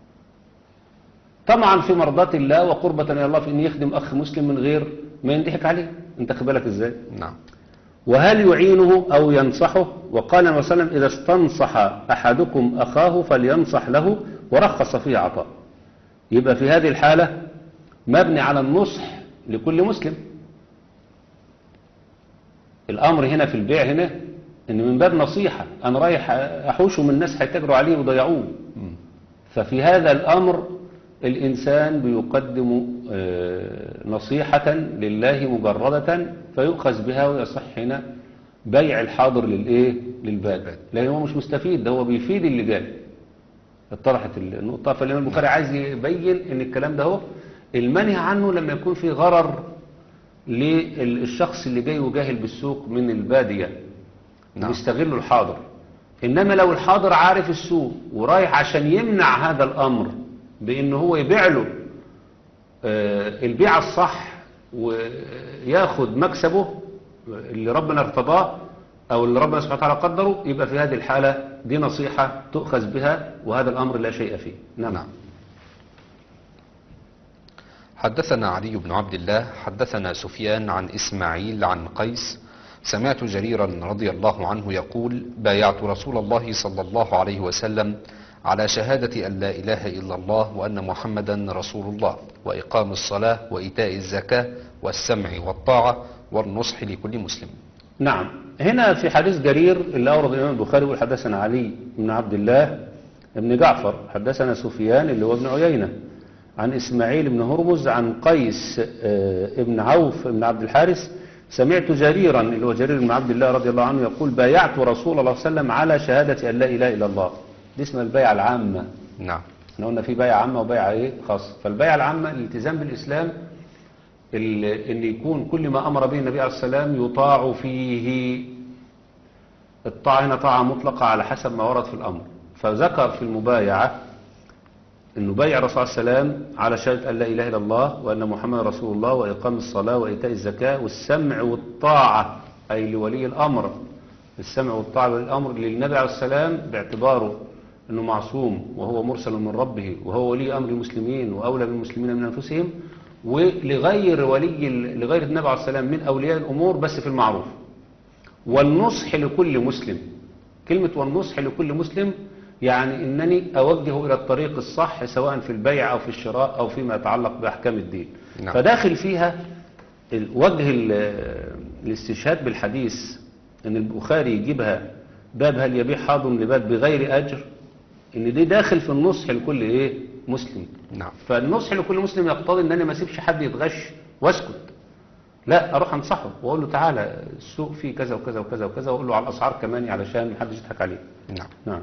طبعا في مرضاة الله وقربة الى الله في ان يخدم اخ مسلم من غير ما ينضحك عليه انت خد بالك ازاي نعم وهل يعينه أو ينصحه وقال النبي صلى الله عليه وسلم إذا استنصح أحدكم أخاه فلينصح له ورخص فيه عطاء يبقى في هذه الحالة مبني على النصح لكل مسلم الأمر هنا في البيع هنا إن من باب نصيحة أنا رايح أحوشه من الناس هيتجروا عليه ويضيعوه مم. ففي هذا الأمر الإنسان بيقدم آه، نصيحة لله مجردة فيؤخذ بها ويصح هنا بيع الحاضر للإيه للباد لأن هو مش مستفيد ده هو بيفيد اللي جاي اتضحت النقطة فالإمام البخاري عايز يبين إن الكلام ده هو المنهي عنه لما يكون في غرر للشخص اللي جاي وجاهل بالسوق من البادية نعم. بيستغلوا الحاضر إنما لو الحاضر عارف السوق ورايح عشان يمنع هذا الأمر بإن هو يبيع له آه، البيعة الصح وياخد مكسبه اللي ربنا ارتضاه أو اللي ربنا سبحانه وتعالى قدره يبقى في هذه الحالة دي نصيحة تؤخذ بها وهذا الأمر لا شيء فيه نعم, نعم. حدثنا علي بن عبد الله حدثنا سفيان عن إسماعيل عن قيس سمعت جريرا رضي الله عنه يقول بايعت رسول الله صلى الله عليه وسلم على شهادة أن لا إله إلا الله وأن محمدا رسول الله وإقام الصلاة وإيتاء الزكاة والسمع والطاعة والنصح لكل مسلم نعم هنا في حديث جرير اللي أورد الإمام البخاري يقول حدثنا علي بن عبد الله بن جعفر حدثنا سفيان اللي هو ابن عيينة عن إسماعيل بن هرمز عن قيس آه، ابن عوف بن عبد الحارث سمعت جريرا اللي هو جرير بن عبد الله رضي الله عنه يقول بايعت رسول الله صلى الله عليه وسلم على شهادة أن لا إله إلا الله دي اسمها البيعة العامة نعم احنا قلنا في بيعة عامة وبيعة ايه خاصة فالبيعة العامة الالتزام بالإسلام ال- ان يكون كل ما أمر به النبي عليه السلام يطاع فيه الطاعة هنا طاعة مطلقة على حسب ما ورد في الأمر فذكر في المبايعة انه بايع الرسول صلى الله عليه وسلم على شهادة أن لا إله إلا الله وأن محمد رسول الله وإقام الصلاة وإيتاء الزكاة والسمع والطاعة أي لولي الأمر السمع والطاعة لولي الأمر للنبي عليه السلام باعتباره أنه معصوم وهو مرسل من ربه وهو ولي أمر المسلمين وأولى بالمسلمين من أنفسهم ولغير ولي لغير النبي عليه السلام من أولياء الأمور بس في المعروف والنصح لكل مسلم كلمة والنصح لكل مسلم يعني أنني أوجهه إلى الطريق الصح سواء في البيع أو في الشراء أو فيما يتعلق بأحكام الدين نعم. فداخل فيها ال- وجه ال- الاستشهاد بالحديث أن البخاري يجيبها باب هل يبيع حاضر لباد بغير أجر أن دي داخل في النصح لكل إيه مسلم نعم فالنصح لكل مسلم يقتضي ان انا ما اسيبش حد يتغش واسكت لا اروح انصحه واقول له تعالى السوق فيه كذا وكذا وكذا وكذا واقول له على الاسعار كمان علشان محدش يضحك عليه نعم نعم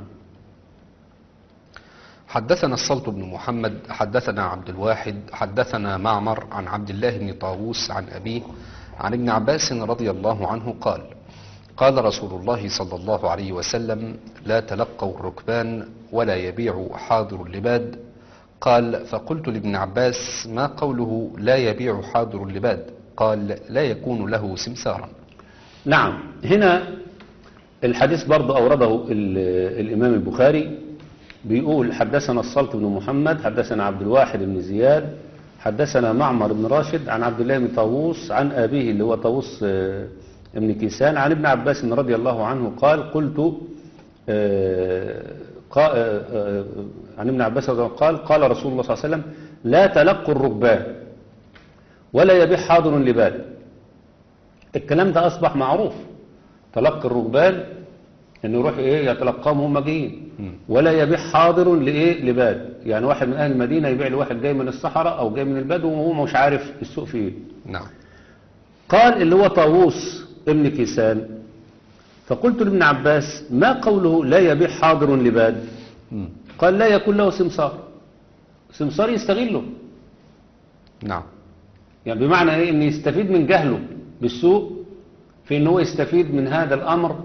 حدثنا الصلت بن محمد حدثنا عبد الواحد حدثنا معمر عن عبد الله بن طاووس عن أبيه عن ابن عباس رضي الله عنه قال قال رسول الله صلى الله عليه وسلم لا تلقوا الركبان ولا يبيع حاضر اللباد قال فقلت لابن عباس ما قوله لا يبيع حاضر اللباد قال لا يكون له سمسارا نعم هنا الحديث برضه أورده ال- الإمام البخاري بيقول حدثنا الصلت بن محمد حدثنا عبد الواحد بن زياد حدثنا معمر بن راشد عن عبد الله بن طاووس عن أبيه اللي هو طاووس آه، بن كيسان عن ابن عباس رضي الله عنه قال قلت آه، قا- آه، آه، عن ابن عباس رضي الله عنه قال قال رسول الله صلى الله عليه وسلم لا تلقوا الركبان ولا يبيع حاضر لباد الكلام ده أصبح معروف تلقي الركبان انه يروح ايه يتلقاهم هم جايين ولا يبيع حاضر لايه لباد يعني واحد من اهل المدينه يبيع لواحد جاي من الصحراء او جاي من البدو وهو مش عارف السوق فيه نعم قال اللي هو طاووس ابن كيسان فقلت لابن عباس ما قوله لا يبيع حاضر لباد مم. قال لا يكون له سمسار سمسار يستغله نعم يعني بمعنى ايه ان يستفيد من جهله بالسوق في ان هو يستفيد من هذا الامر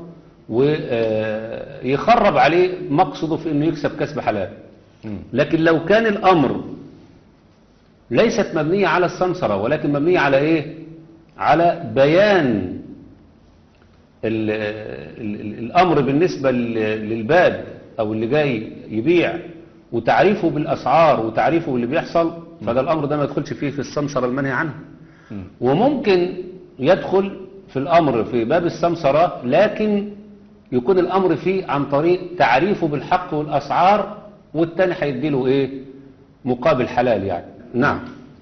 ويخرب عليه مقصده في انه يكسب كسب حلال مم. لكن لو كان الامر ليست مبنية على السمسرة ولكن مبنية على ايه على بيان ال ال ال الامر بالنسبة لل- للباد او اللي جاي يبيع وتعريفه بالاسعار وتعريفه باللي بيحصل فده الامر ده ما يدخلش فيه في السمسرة المنهي عنها مم. وممكن يدخل في الأمر في باب السمسرة لكن يكون الأمر فيه عن طريق تعريفه بالحق والأسعار والتاني هيديله إيه مقابل حلال يعني نعم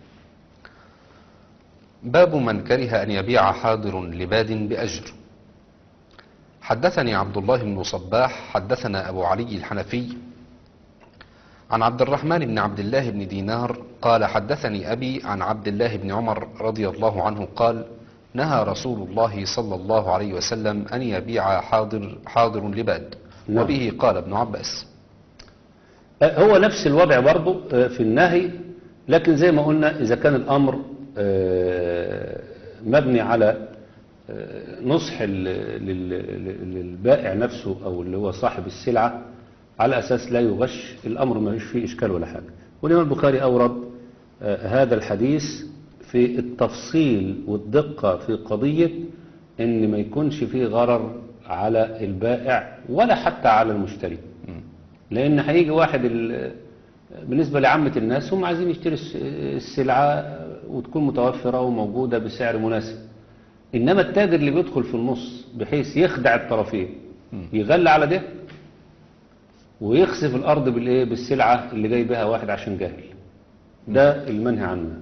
باب من كره أن يبيع حاضر لباد بأجر حدثني عبد الله بن صباح حدثنا أبو علي الحنفي عن عبد الرحمن بن عبد الله بن دينار قال حدثني أبي عن عبد الله بن عمر رضي الله عنه قال نهى رسول الله صلى الله عليه وسلم أن يبيع حاضر, حاضر لباد نعم. وبه قال ابن عباس آه، هو نفس الوضع برضه آه، في النهي لكن زي ما قلنا إذا كان الأمر آه، مبني على آه، نصح ال- لل- لل- للبائع نفسه أو اللي هو صاحب السلعة على أساس لا يغش الأمر ما فيه إشكال ولا حاجة والإمام البخاري أورد آه، هذا الحديث في التفصيل والدقة في قضية إن ما يكونش فيه غرر على البائع ولا حتى على المشتري لان هيجي واحد ال- بالنسبه لعامه الناس هم عايزين يشتري الس- السلعه وتكون متوفره وموجوده بسعر مناسب انما التاجر اللي بيدخل في النص بحيث يخدع الطرفين يغلى على ده ويخسف الارض بالايه بالسلعه اللي جاي بها واحد عشان جاهل ده المنهي عنه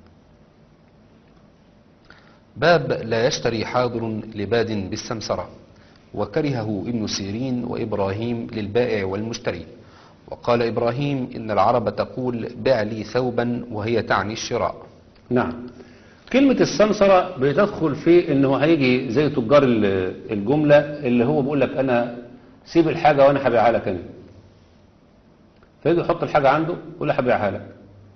باب لا يشتري حاضر لباد بالسمسرة وكرهه ابن سيرين وإبراهيم للبائع والمشتري وقال إبراهيم إن العرب تقول بع لي ثوبا وهي تعني الشراء نعم كلمة السمسرة بتدخل في انه هيجي زي تجار ال- الجملة اللي هو بيقول لك انا سيب الحاجة وانا هبيعها لك انا فيجي يحط الحاجة عنده يقول له هبيعها لك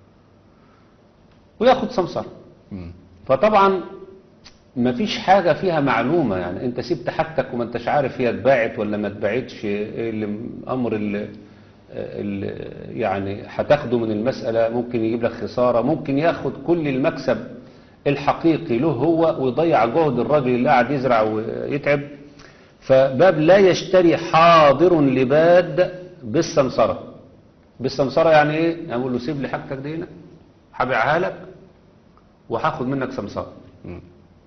وياخد سمسرة مم. فطبعا ما فيش حاجة فيها معلومة يعني انت سبت حاجتك وما انتش عارف هي اتباعت ولا ما اتباعتش ايه اللي امر اللي يعني هتاخده من المسألة ممكن يجيب لك خسارة ممكن ياخد كل المكسب الحقيقي له هو ويضيع جهد الراجل اللي قاعد يزرع ويتعب فباب لا يشتري حاضر لباد بالسمسرة بالسمسرة يعني ايه؟ اقول له سيب لي حاجتك دي هنا هبيعها لك وهاخد منك سمسرة مم.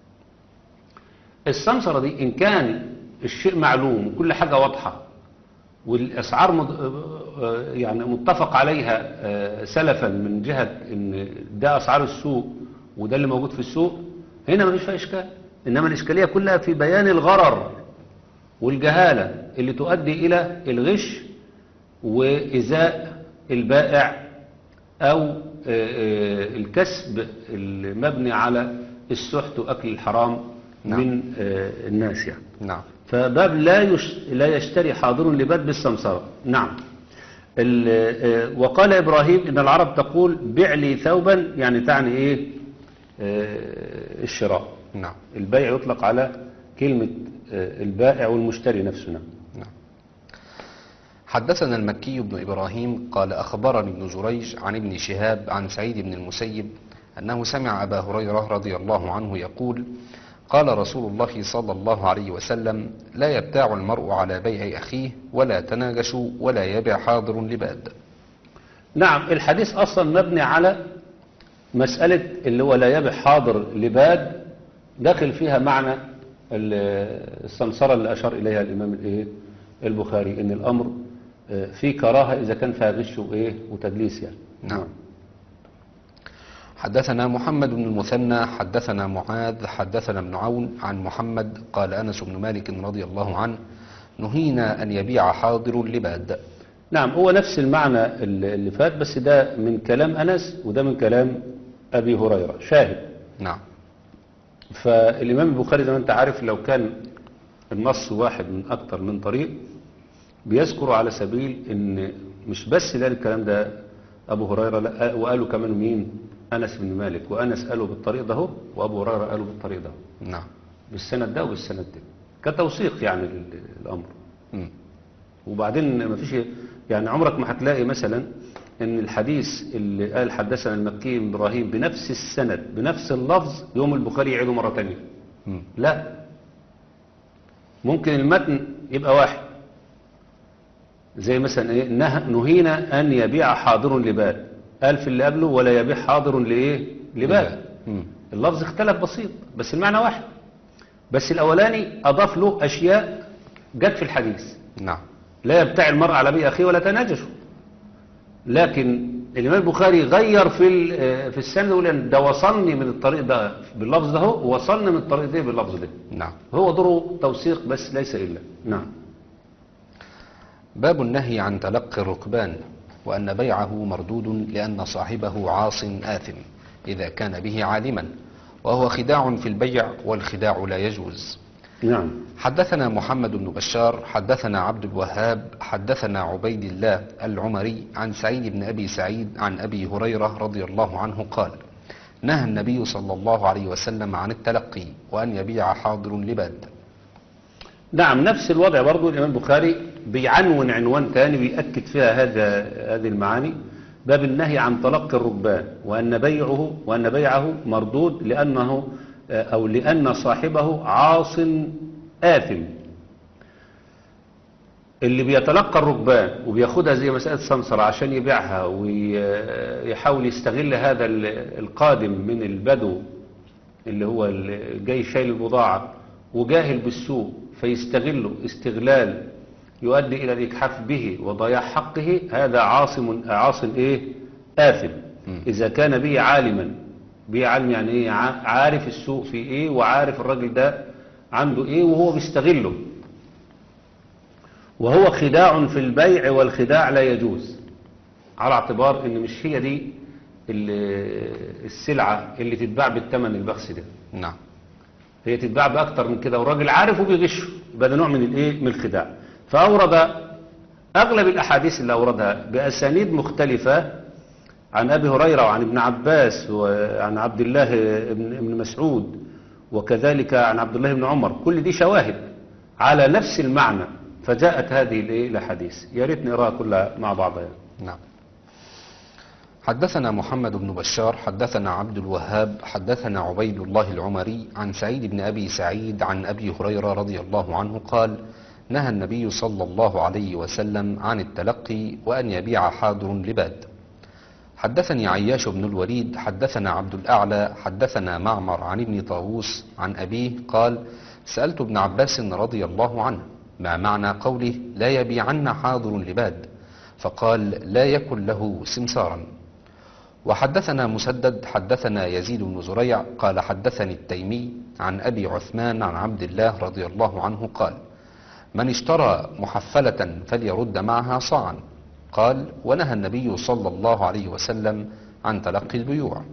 السمسرة دي إن كان الشيء معلوم وكل حاجة واضحة والأسعار مد... آه، يعني متفق عليها آه، سلفا من جهة إن ده أسعار السوق وده اللي موجود في السوق هنا مفيش فيها إشكال إنما الإشكالية كلها في بيان الغرر والجهالة اللي تؤدي إلى الغش وإزاء البائع أو آه، آه، الكسب المبني على السحت وأكل الحرام نعم. من آه، الناس يعني نعم فباب لا يش... لا يشتري حاضر لباد بالسمسرة نعم ال... آه، وقال إبراهيم إن العرب تقول بع لي ثوبا يعني تعني إيه آه، الشراء نعم البيع يطلق على كلمة آه، البائع والمشتري نفسه نعم نعم حدثنا المكي بن إبراهيم قال أخبرني ابن جريج عن ابن شهاب عن سعيد بن المسيب أنه سمع أبا هريرة رضي الله عنه يقول قال رسول الله صلى الله عليه وسلم لا يبتاع المرء على بيع أخيه ولا تناجشوا ولا يبع حاضر لباد نعم الحديث أصلا مبني على مسألة اللي هو لا يبع حاضر لباد داخل فيها معنى ال- السمسرة اللي أشار إليها الإمام الإيه البخاري إن الأمر آه، فيه كراهة إذا كان فيها غش وإيه وتدليس يعني نعم. حدثنا محمد بن المثنى حدثنا معاذ حدثنا ابن عون عن محمد قال أنس بن مالك رضي الله عنه نهينا أن يبيع حاضر لباد نعم هو نفس المعنى اللي اللي فات بس ده من كلام أنس وده من كلام أبي هريرة شاهد نعم فالإمام البخاري زي ما أنت عارف لو كان النص واحد من أكتر من طريق بيذكر على سبيل إن مش بس قال الكلام ده أبو هريرة لا وقالوا كمان مين أنس بن مالك وأنس قالوا بالطريق ده هو وأبو هريرة قالوا بالطريق ده هو. نعم بالسند ده وبالسند ده كتوثيق يعني لل- الأمر مم. وبعدين ما فيش يعني عمرك ما هتلاقي مثلا ان الحديث اللي قال حدثنا المكي بن ابراهيم بنفس السند بنفس اللفظ يوم البخاري يعيده مره ثانيه مم. لا ممكن المتن يبقى واحد زي مثلا ايه نه- نهينا ان يبيع حاضر لباد قال في اللي قبله ولا يبيع حاضر لايه لباد مم. اللفظ اختلف بسيط بس المعنى واحد بس الاولاني اضاف له اشياء جت في الحديث نعم لا يبتاع المرء على بيع اخيه ولا تناجشوا لكن الامام البخاري غير في ال- في السند يقول إن ده وصلني من الطريق ده باللفظ ده هو وصلني من الطريق ده باللفظ ده نعم هو دوره توثيق بس ليس الا نعم باب النهي عن تلقي الركبان وأن بيعه مردود لأن صاحبه عاص آثم إذا كان به عالما وهو خداع في البيع والخداع لا يجوز نعم حدثنا محمد بن بشار حدثنا عبد الوهاب حدثنا عبيد الله العمري عن سعيد بن أبي سعيد عن أبي هريرة رضي الله عنه قال نهى النبي صلى الله عليه وسلم عن التلقي وأن يبيع حاضر لباد نعم نفس الوضع برضو الإمام البخاري بيعنون عنوان تاني بيأكد فيها هذا هذه المعاني باب النهي عن تلقي الركبان وأن بيعه وأن بيعه مردود لأنه أو لأن صاحبه عاص آثم اللي بيتلقى الركبان وبياخدها زي مسألة سمسرة عشان يبيعها ويحاول يستغل هذا ال- القادم من البدو اللي هو ال- جاي شايل البضاعة وجاهل بالسوق فيستغله استغلال يؤدي إلى الإجحاف به وضياع حقه هذا عاصم عاص إيه آثم إذا كان به عالما به عالم يعني إيه ع- عارف السوق في إيه وعارف الراجل ده عنده إيه وهو بيستغله وهو خداع في البيع والخداع لا يجوز على اعتبار ان مش هي دي ال- السلعة اللي تتباع بالثمن البخس ده نعم هي تتباع بأكتر من كده والراجل عارف وبيغشه يبقى ده نوع من الايه من الخداع فأورد أغلب الأحاديث اللي أوردها بأسانيد مختلفة عن أبي هريرة وعن ابن عباس وعن عبد الله بن بن مسعود وكذلك عن عبد الله بن عمر كل دي شواهد على نفس المعنى فجاءت هذه الايه الاحاديث يا ريت نقراها كلها مع بعضها نعم حدثنا محمد بن بشار حدثنا عبد الوهاب حدثنا عبيد الله العمري عن سعيد بن أبي سعيد عن أبي هريرة رضي الله عنه قال نهى النبي صلى الله عليه وسلم عن التلقي وأن يبيع حاضر لباد حدثني عياش بن الوليد حدثنا عبد الأعلى حدثنا معمر عن ابن طاووس عن أبيه قال سألت ابن عباس رضي الله عنه ما معنى قوله لا يبيعن حاضر لباد فقال لا يكن له سمسارا وحدثنا مسدد حدثنا يزيد بن زريع قال حدثني التيمي عن أبي عثمان عن عبد الله رضي الله عنه قال من اشترى محفلة فليرد معها صاعا قال ونهى النبي صلى الله عليه وسلم عن تلقي البيوع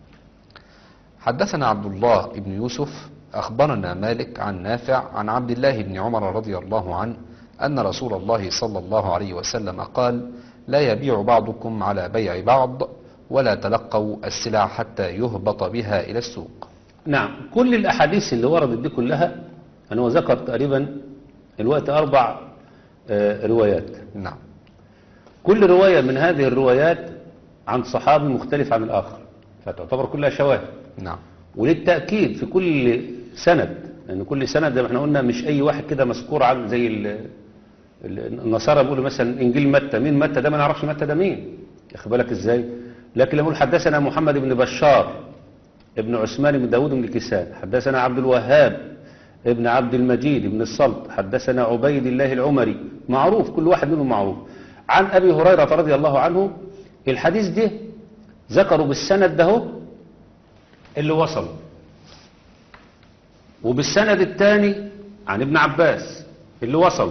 حدثنا عبد الله بن يوسف أخبرنا مالك عن نافع عن عبد الله بن عمر رضي الله عنه أن رسول الله صلى الله عليه وسلم قال لا يبيع بعضكم على بيع بعض ولا تلقوا السلع حتى يهبط بها إلى السوق نعم كل الاحاديث اللي وردت دي كلها انا هو ذكر تقريبا الوقت اربع آه، روايات نعم كل رواية من هذه الروايات عن صحابي مختلف عن الآخر فتعتبر كلها شواهد نعم وللتأكيد في كل سند لأن كل سند زي ما احنا قلنا مش أي واحد كده مذكور عن زي ال- ال- النصارى بيقولوا مثلا إنجيل متى مين متى ده ما نعرفش متى ده مين ياخد بالك إزاي لكن لما يقول حدثنا محمد بن بشار ابن عثمان بن داود بن كيسان حدثنا عبد الوهاب ابن عبد المجيد بن الصلت حدثنا عبيد الله العمري معروف كل واحد منهم معروف عن أبي هريرة رضي الله عنه الحديث ده ذكروا بالسند ده اللي وصل وبالسند الثاني عن ابن عباس اللي وصل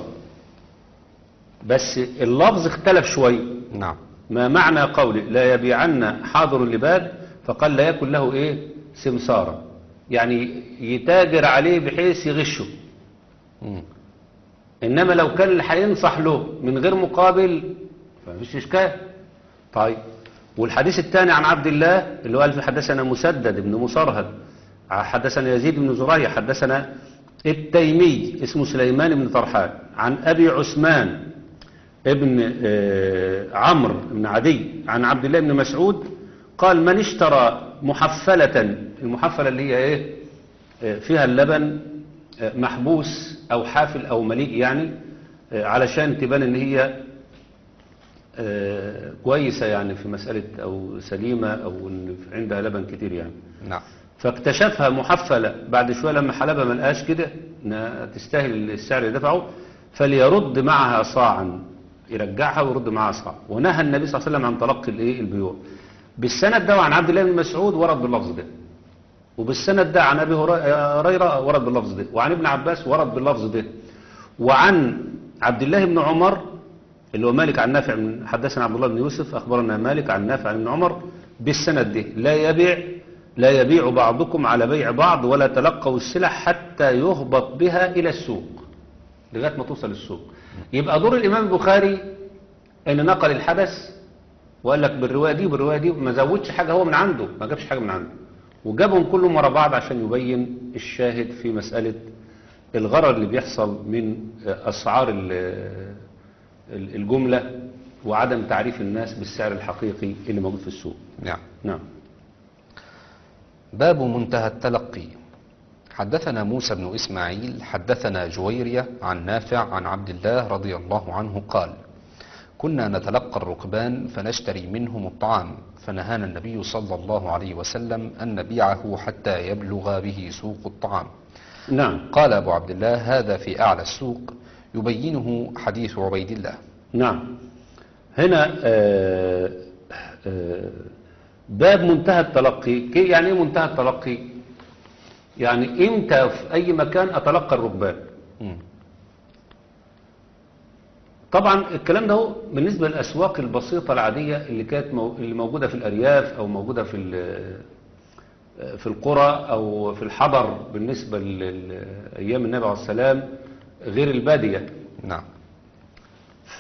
بس اللفظ اختلف شويه نعم ما معنى قوله لا يبيعن حاضر لباد فقال لا يكن له ايه سمسارا يعني يتاجر عليه بحيث يغشه مم. انما لو كان اللي هينصح له من غير مقابل فمفيش اشكال طيب والحديث الثاني عن عبد الله اللي هو قال في حدثنا مسدد بن مصرهد حدثنا يزيد بن زريع حدثنا التيمي اسمه سليمان بن طرحان عن ابي عثمان ابن آه، عمرو بن عدي عن عبد الله بن مسعود قال من اشترى محفلة المحفلة اللي هي ايه آه، فيها اللبن آه، محبوس او حافل او مليء يعني آه، علشان تبان ان هي آه، كويسة يعني في مسألة او سليمة او ان عندها لبن كتير يعني نعم فاكتشفها محفلة بعد شوية لما حلبها ما لقاش كده إنها تستاهل السعر اللي دفعه فليرد معها صاعا يرجعها ويرد معها صاع ونهى النبي صلى الله عليه وسلم عن تلقي الايه البيوع بالسند ده عن عبد الله بن مسعود ورد باللفظ ده وبالسند ده عن ابي هريره ورد باللفظ ده وعن ابن عباس ورد باللفظ ده وعن عبد الله بن عمر اللي هو مالك عن نافع من حدثنا عبد الله بن يوسف اخبرنا مالك عن نافع عن ابن عمر بالسند ده لا يبيع لا يبيع بعضكم على بيع بعض ولا تلقوا السلع حتى يهبط بها إلى السوق لغاية ما توصل السوق يبقى دور الإمام البخاري أن نقل الحدث وقال لك بالرواية دي وبالرواية دي ما زودش حاجة هو من عنده ما جابش حاجة من عنده وجابهم كلهم ورا بعض عشان يبين الشاهد في مسألة الغرر اللي بيحصل من أسعار ال- ال- الجملة وعدم تعريف الناس بالسعر الحقيقي اللي موجود في السوق نعم نعم باب منتهى التلقي حدثنا موسى بن إسماعيل حدثنا جويرية عن نافع عن عبد الله رضي الله عنه قال كنا نتلقى الركبان فنشتري منهم الطعام فنهانا النبي صلى الله عليه وسلم أن نبيعه حتى يبلغ به سوق الطعام نعم قال أبو عبد الله هذا في أعلى السوق يبينه حديث عبيد الله نعم هنا آه، آه، باب منتهى التلقي كي- يعني ايه منتهى التلقي يعني امتى في اي مكان اتلقى الركبان مم. طبعا الكلام ده هو بالنسبة للأسواق البسيطة العادية اللي كانت مو... اللي موجودة في الأرياف أو موجودة في ال... في القرى أو في الحضر بالنسبة لأيام النبي عليه السلام غير البادية نعم ف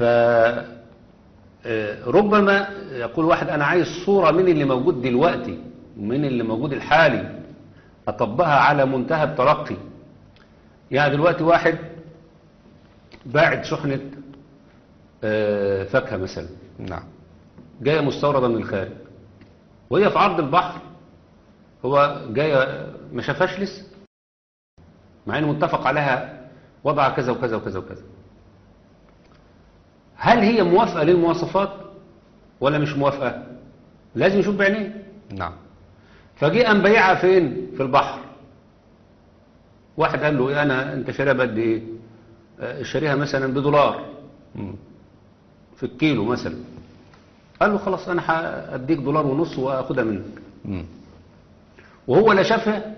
آه، ربما يقول واحد أنا عايز صورة من اللي موجود دلوقتي من اللي موجود الحالي أطبقها على منتهى الترقي يعني دلوقتي واحد باعت شحنة آه، فاكهة مثلا نعم جاية مستوردة من الخارج وهي في عرض البحر هو جاية ما شافهاش لسه مع انه متفق عليها وضع كذا وكذا وكذا وكذا هل هي موافقة للمواصفات ولا مش موافقة لازم يشوف بعينيه نعم فجي قام بايعها فين في البحر واحد قال له ايه انا انت شاريها بقد ايه آه، شاريها مثلا بدولار مم. في الكيلو مثلا قال له خلاص انا هاديك دولار ونص واخدها منك مم. وهو لا شافها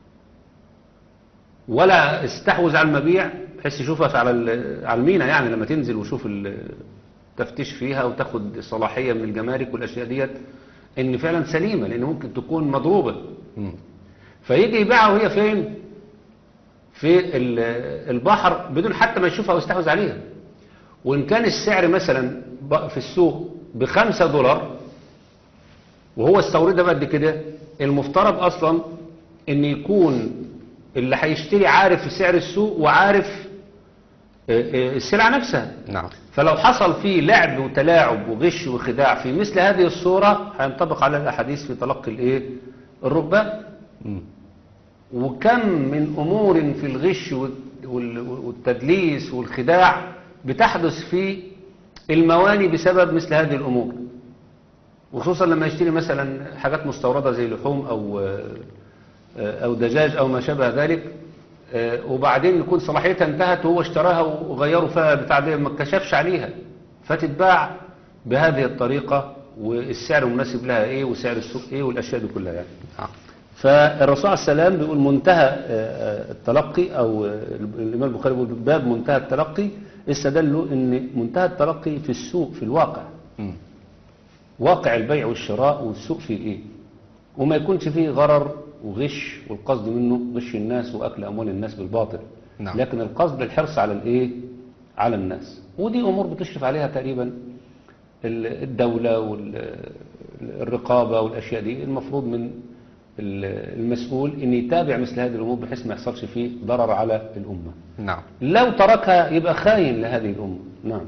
ولا استحوذ على المبيع بحيث يشوفها على ال- على المينا يعني لما تنزل وشوف التفتيش فيها وتاخد صلاحية من الجمارك والاشياء ديت ان فعلا سليمة لان ممكن تكون مضروبة مم. فيجي يبيعها وهي فين في ال- البحر بدون حتى ما يشوفها ويستحوذ عليها وإن كان السعر مثلا ب- في السوق بخمسة دولار وهو استوردها بقد كده المفترض أصلا إن يكون اللي هيشتري عارف سعر السوق وعارف آه، آه، السلعة نفسها نعم فلو حصل فيه لعب وتلاعب وغش وخداع في مثل هذه الصورة هينطبق على الأحاديث في تلقي الإيه الركبان مم. وكم من أمور في الغش وال- وال- والتدليس والخداع بتحدث في المواني بسبب مثل هذه الأمور وخصوصا لما يشتري مثلا حاجات مستوردة زي لحوم أو أو دجاج أو ما شابه ذلك آه، وبعدين يكون صلاحيتها انتهت وهو اشتراها وغيروا فيها بتاع ده ما اتكشفش عليها فتتباع بهذه الطريقة والسعر المناسب لها ايه وسعر السوق ايه والاشياء دي كلها يعني نعم. فالرسول عليه السلام بيقول منتهى آه، آه، التلقي او آه، الامام البخاري بيقول باب منتهى التلقي استدلوا ان منتهى التلقي في السوق في الواقع مم. واقع البيع والشراء والسوق فيه ايه وما يكونش فيه غرر وغش والقصد منه غش الناس واكل اموال الناس بالباطل نعم. لكن القصد الحرص على الايه على الناس ودي امور بتشرف عليها تقريبا ال- الدولة والرقابة والاشياء دي المفروض من ال- المسؤول ان يتابع مثل هذه الامور بحيث ما يحصلش فيه ضرر على الامة نعم لو تركها يبقى خاين لهذه الامة نعم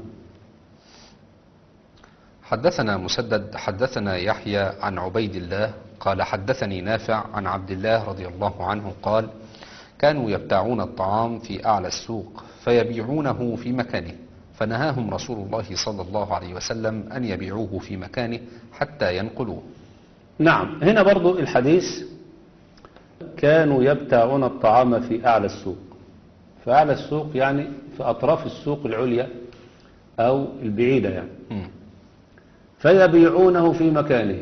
حدثنا مسدد حدثنا يحيى عن عبيد الله قال حدثني نافع عن عبد الله رضي الله عنه قال كانوا يبتاعون الطعام في أعلى السوق فيبيعونه في مكانه فنهاهم رسول الله صلى الله عليه وسلم أن يبيعوه في مكانه حتى ينقلوه نعم هنا برضو الحديث كانوا يبتاعون الطعام في أعلى السوق فأعلى السوق يعني في أطراف السوق العليا أو البعيدة يعني مم. فيبيعونه في مكانه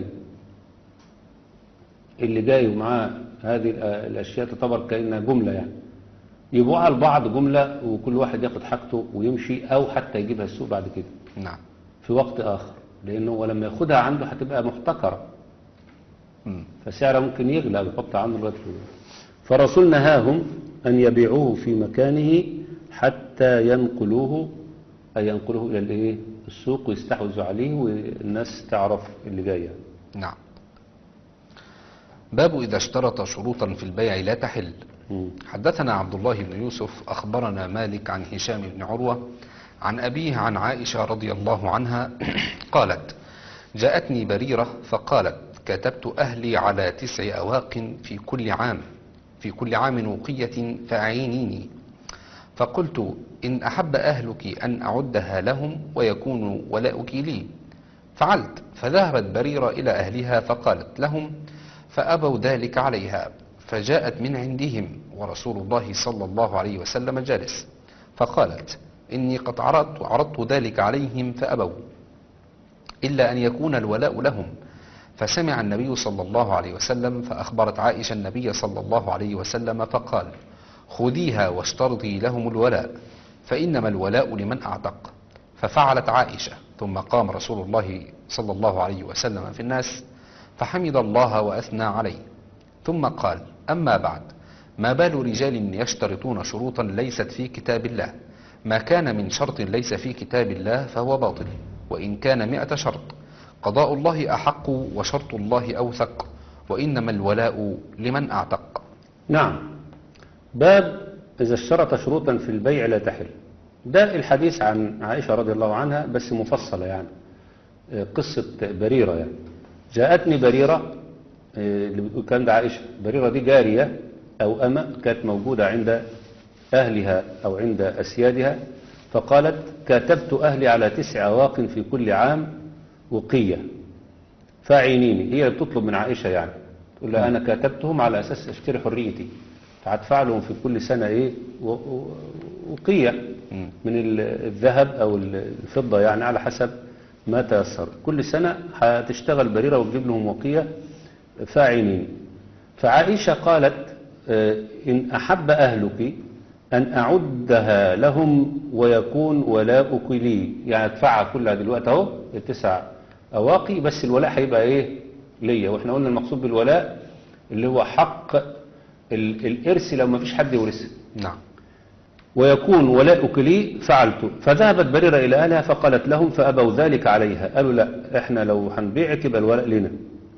اللي جاي معاه هذه الأ- الأشياء تعتبر كأنها جملة يعني يبيعوها البعض جملة وكل واحد ياخد حاجته ويمشي أو حتى يجيبها السوق بعد كده نعم في وقت آخر لأنه هو لما ياخدها عنده هتبقى محتكرة مم. فسعره ممكن يغلى ويحط عنه الوقت فالرسول نهاهم أن يبيعوه في مكانه حتى ينقلوه أي ينقلوه إلى الإيه؟ السوق ويستحوذوا عليه والناس تعرف اللي جاي يعني. نعم باب إذا اشترط شروطا في البيع لا تحل مم. حدثنا عبد الله بن يوسف أخبرنا مالك عن هشام بن عروة عن أبيه عن عائشة رضي الله عنها قالت جاءتني بريرة فقالت كتبت أهلي على تسع أواق في كل عام في كل عام وقية فأعينيني فقلت إن أحب أهلك أن أعدها لهم ويكون ولاؤك لي فعلت فذهبت بريرة إلى أهلها فقالت لهم فأبوا ذلك عليها فجاءت من عندهم ورسول الله صلى الله عليه وسلم جالس فقالت إني قد عرضت, عرضت ذلك عليهم فأبوا إلا أن يكون الولاء لهم فسمع النبي صلى الله عليه وسلم فأخبرت عائشة النبي صلى الله عليه وسلم فقال خذيها واشترطي لهم الولاء فإنما الولاء لمن أعتق ففعلت عائشة ثم قام رسول الله صلى الله عليه وسلم في الناس فحمد الله وأثنى عليه ثم قال أما بعد ما بال رجال يشترطون شروطا ليست في كتاب الله ما كان من شرط ليس في كتاب الله فهو باطل وإن كان مئة شرط قضاء الله أحق وشرط الله أوثق وإنما الولاء لمن أعتق نعم باب إذا اشترط شروطا في البيع لا تحل ده الحديث عن عائشة رضي الله عنها بس مفصلة يعني آه، قصة بريرة يعني جاءتني بريرة آه، اللي بتقول كان ده عائشة بريرة دي جارية أو أمة كانت موجودة عند أهلها أو عند أسيادها فقالت كاتبت أهلي على تسع أواق في كل عام وقية فاعينيني هي بتطلب من عائشة يعني تقول لها أنا كاتبتهم على أساس أشتري حريتي فهدفع لهم في كل سنة إيه و- و- وقية مم. من ال- الذهب أو ال- الفضة يعني على حسب ما تيسر كل سنة هتشتغل بريرة وتجيب لهم وقية فاعينين فعائشة قالت آه، إن أحب أهلك أن أعدها لهم ويكون ولاؤك لي يعني أدفعها كلها دلوقتي أهو التسع أواقي بس الولاء هيبقى إيه ليا وإحنا قلنا المقصود بالولاء اللي هو حق ال- الإرث لو ما فيش حد يورثه نعم ويكون ولاؤك لي فعلت فذهبت بريرة إلى أهلها فقالت لهم فأبوا ذلك عليها قالوا لا إحنا لو هنبيعك يبقى الولاء لنا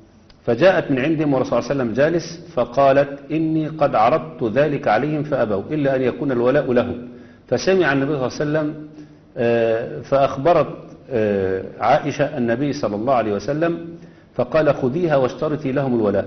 فجاءت من عندهم والرسول صلى الله عليه وسلم جالس فقالت إني قد عرضت ذلك عليهم فأبوا إلا أن يكون الولاء لهم فسمع النبي صلى الله عليه وسلم آه، فأخبرت آه، عائشة النبي صلى الله عليه وسلم فقال خذيها واشترطي لهم الولاء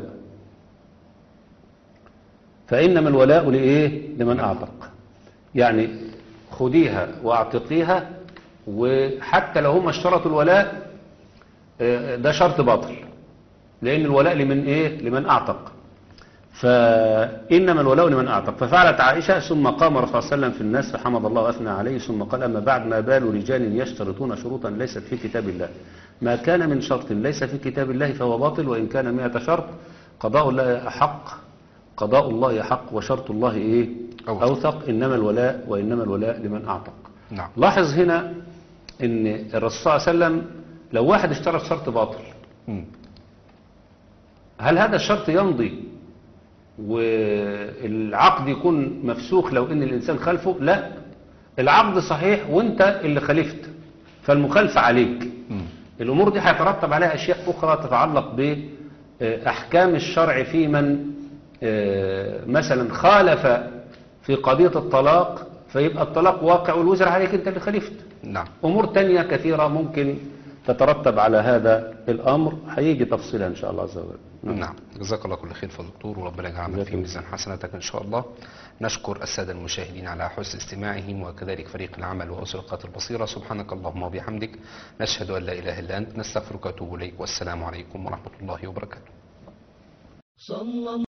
فإنما الولاء لإيه لمن أعتق يعني خديها واعتقيها وحتى لو هم اشترطوا الولاء آه، ده شرط باطل لأن الولاء لمن إيه لمن أعتق فإنما الولاء لمن أعتق ففعلت عائشة ثم قام الرسول صلى الله عليه وسلم في الناس فحمد الله وأثنى عليه ثم قال أما بعد ما بال رجال يشترطون شروطا ليست في كتاب الله ما كان من شرط ليس في كتاب الله فهو باطل وإن كان مئة شرط قضاء الله أحق قضاء الله حق وشرط الله إيه أوثق. أوثق إنما الولاء وإنما الولاء لمن أعتق نعم لاحظ هنا ان الرسول صلى الله عليه وسلم لو واحد اشترط شرط باطل مم. هل هذا الشرط يمضي والعقد يكون مفسوخ لو ان الانسان خالفه لا العقد صحيح وانت اللي خالفت فالمخالفة عليك مم. الامور دي هيترتب عليها اشياء اخرى تتعلق باحكام الشرع في من آه، مثلا خالف في قضية الطلاق فيبقى الطلاق واقع والوزر عليك انت اللي خالفت نعم أمور تانية كثيرة ممكن تترتب على هذا الأمر هيجي تفصيلها إن شاء الله عز وجل نعم جزاك الله كل خير فضل الدكتور وربنا يجعلنا جزاك في الله. ميزان حسناتك ان شاء الله نشكر الساده المشاهدين على حسن استماعهم وكذلك فريق العمل واسرقات البصيره سبحانك اللهم وبحمدك نشهد ان لا اله الا انت نستغفرك ونتوب اليك والسلام عليكم ورحمه الله وبركاته صلى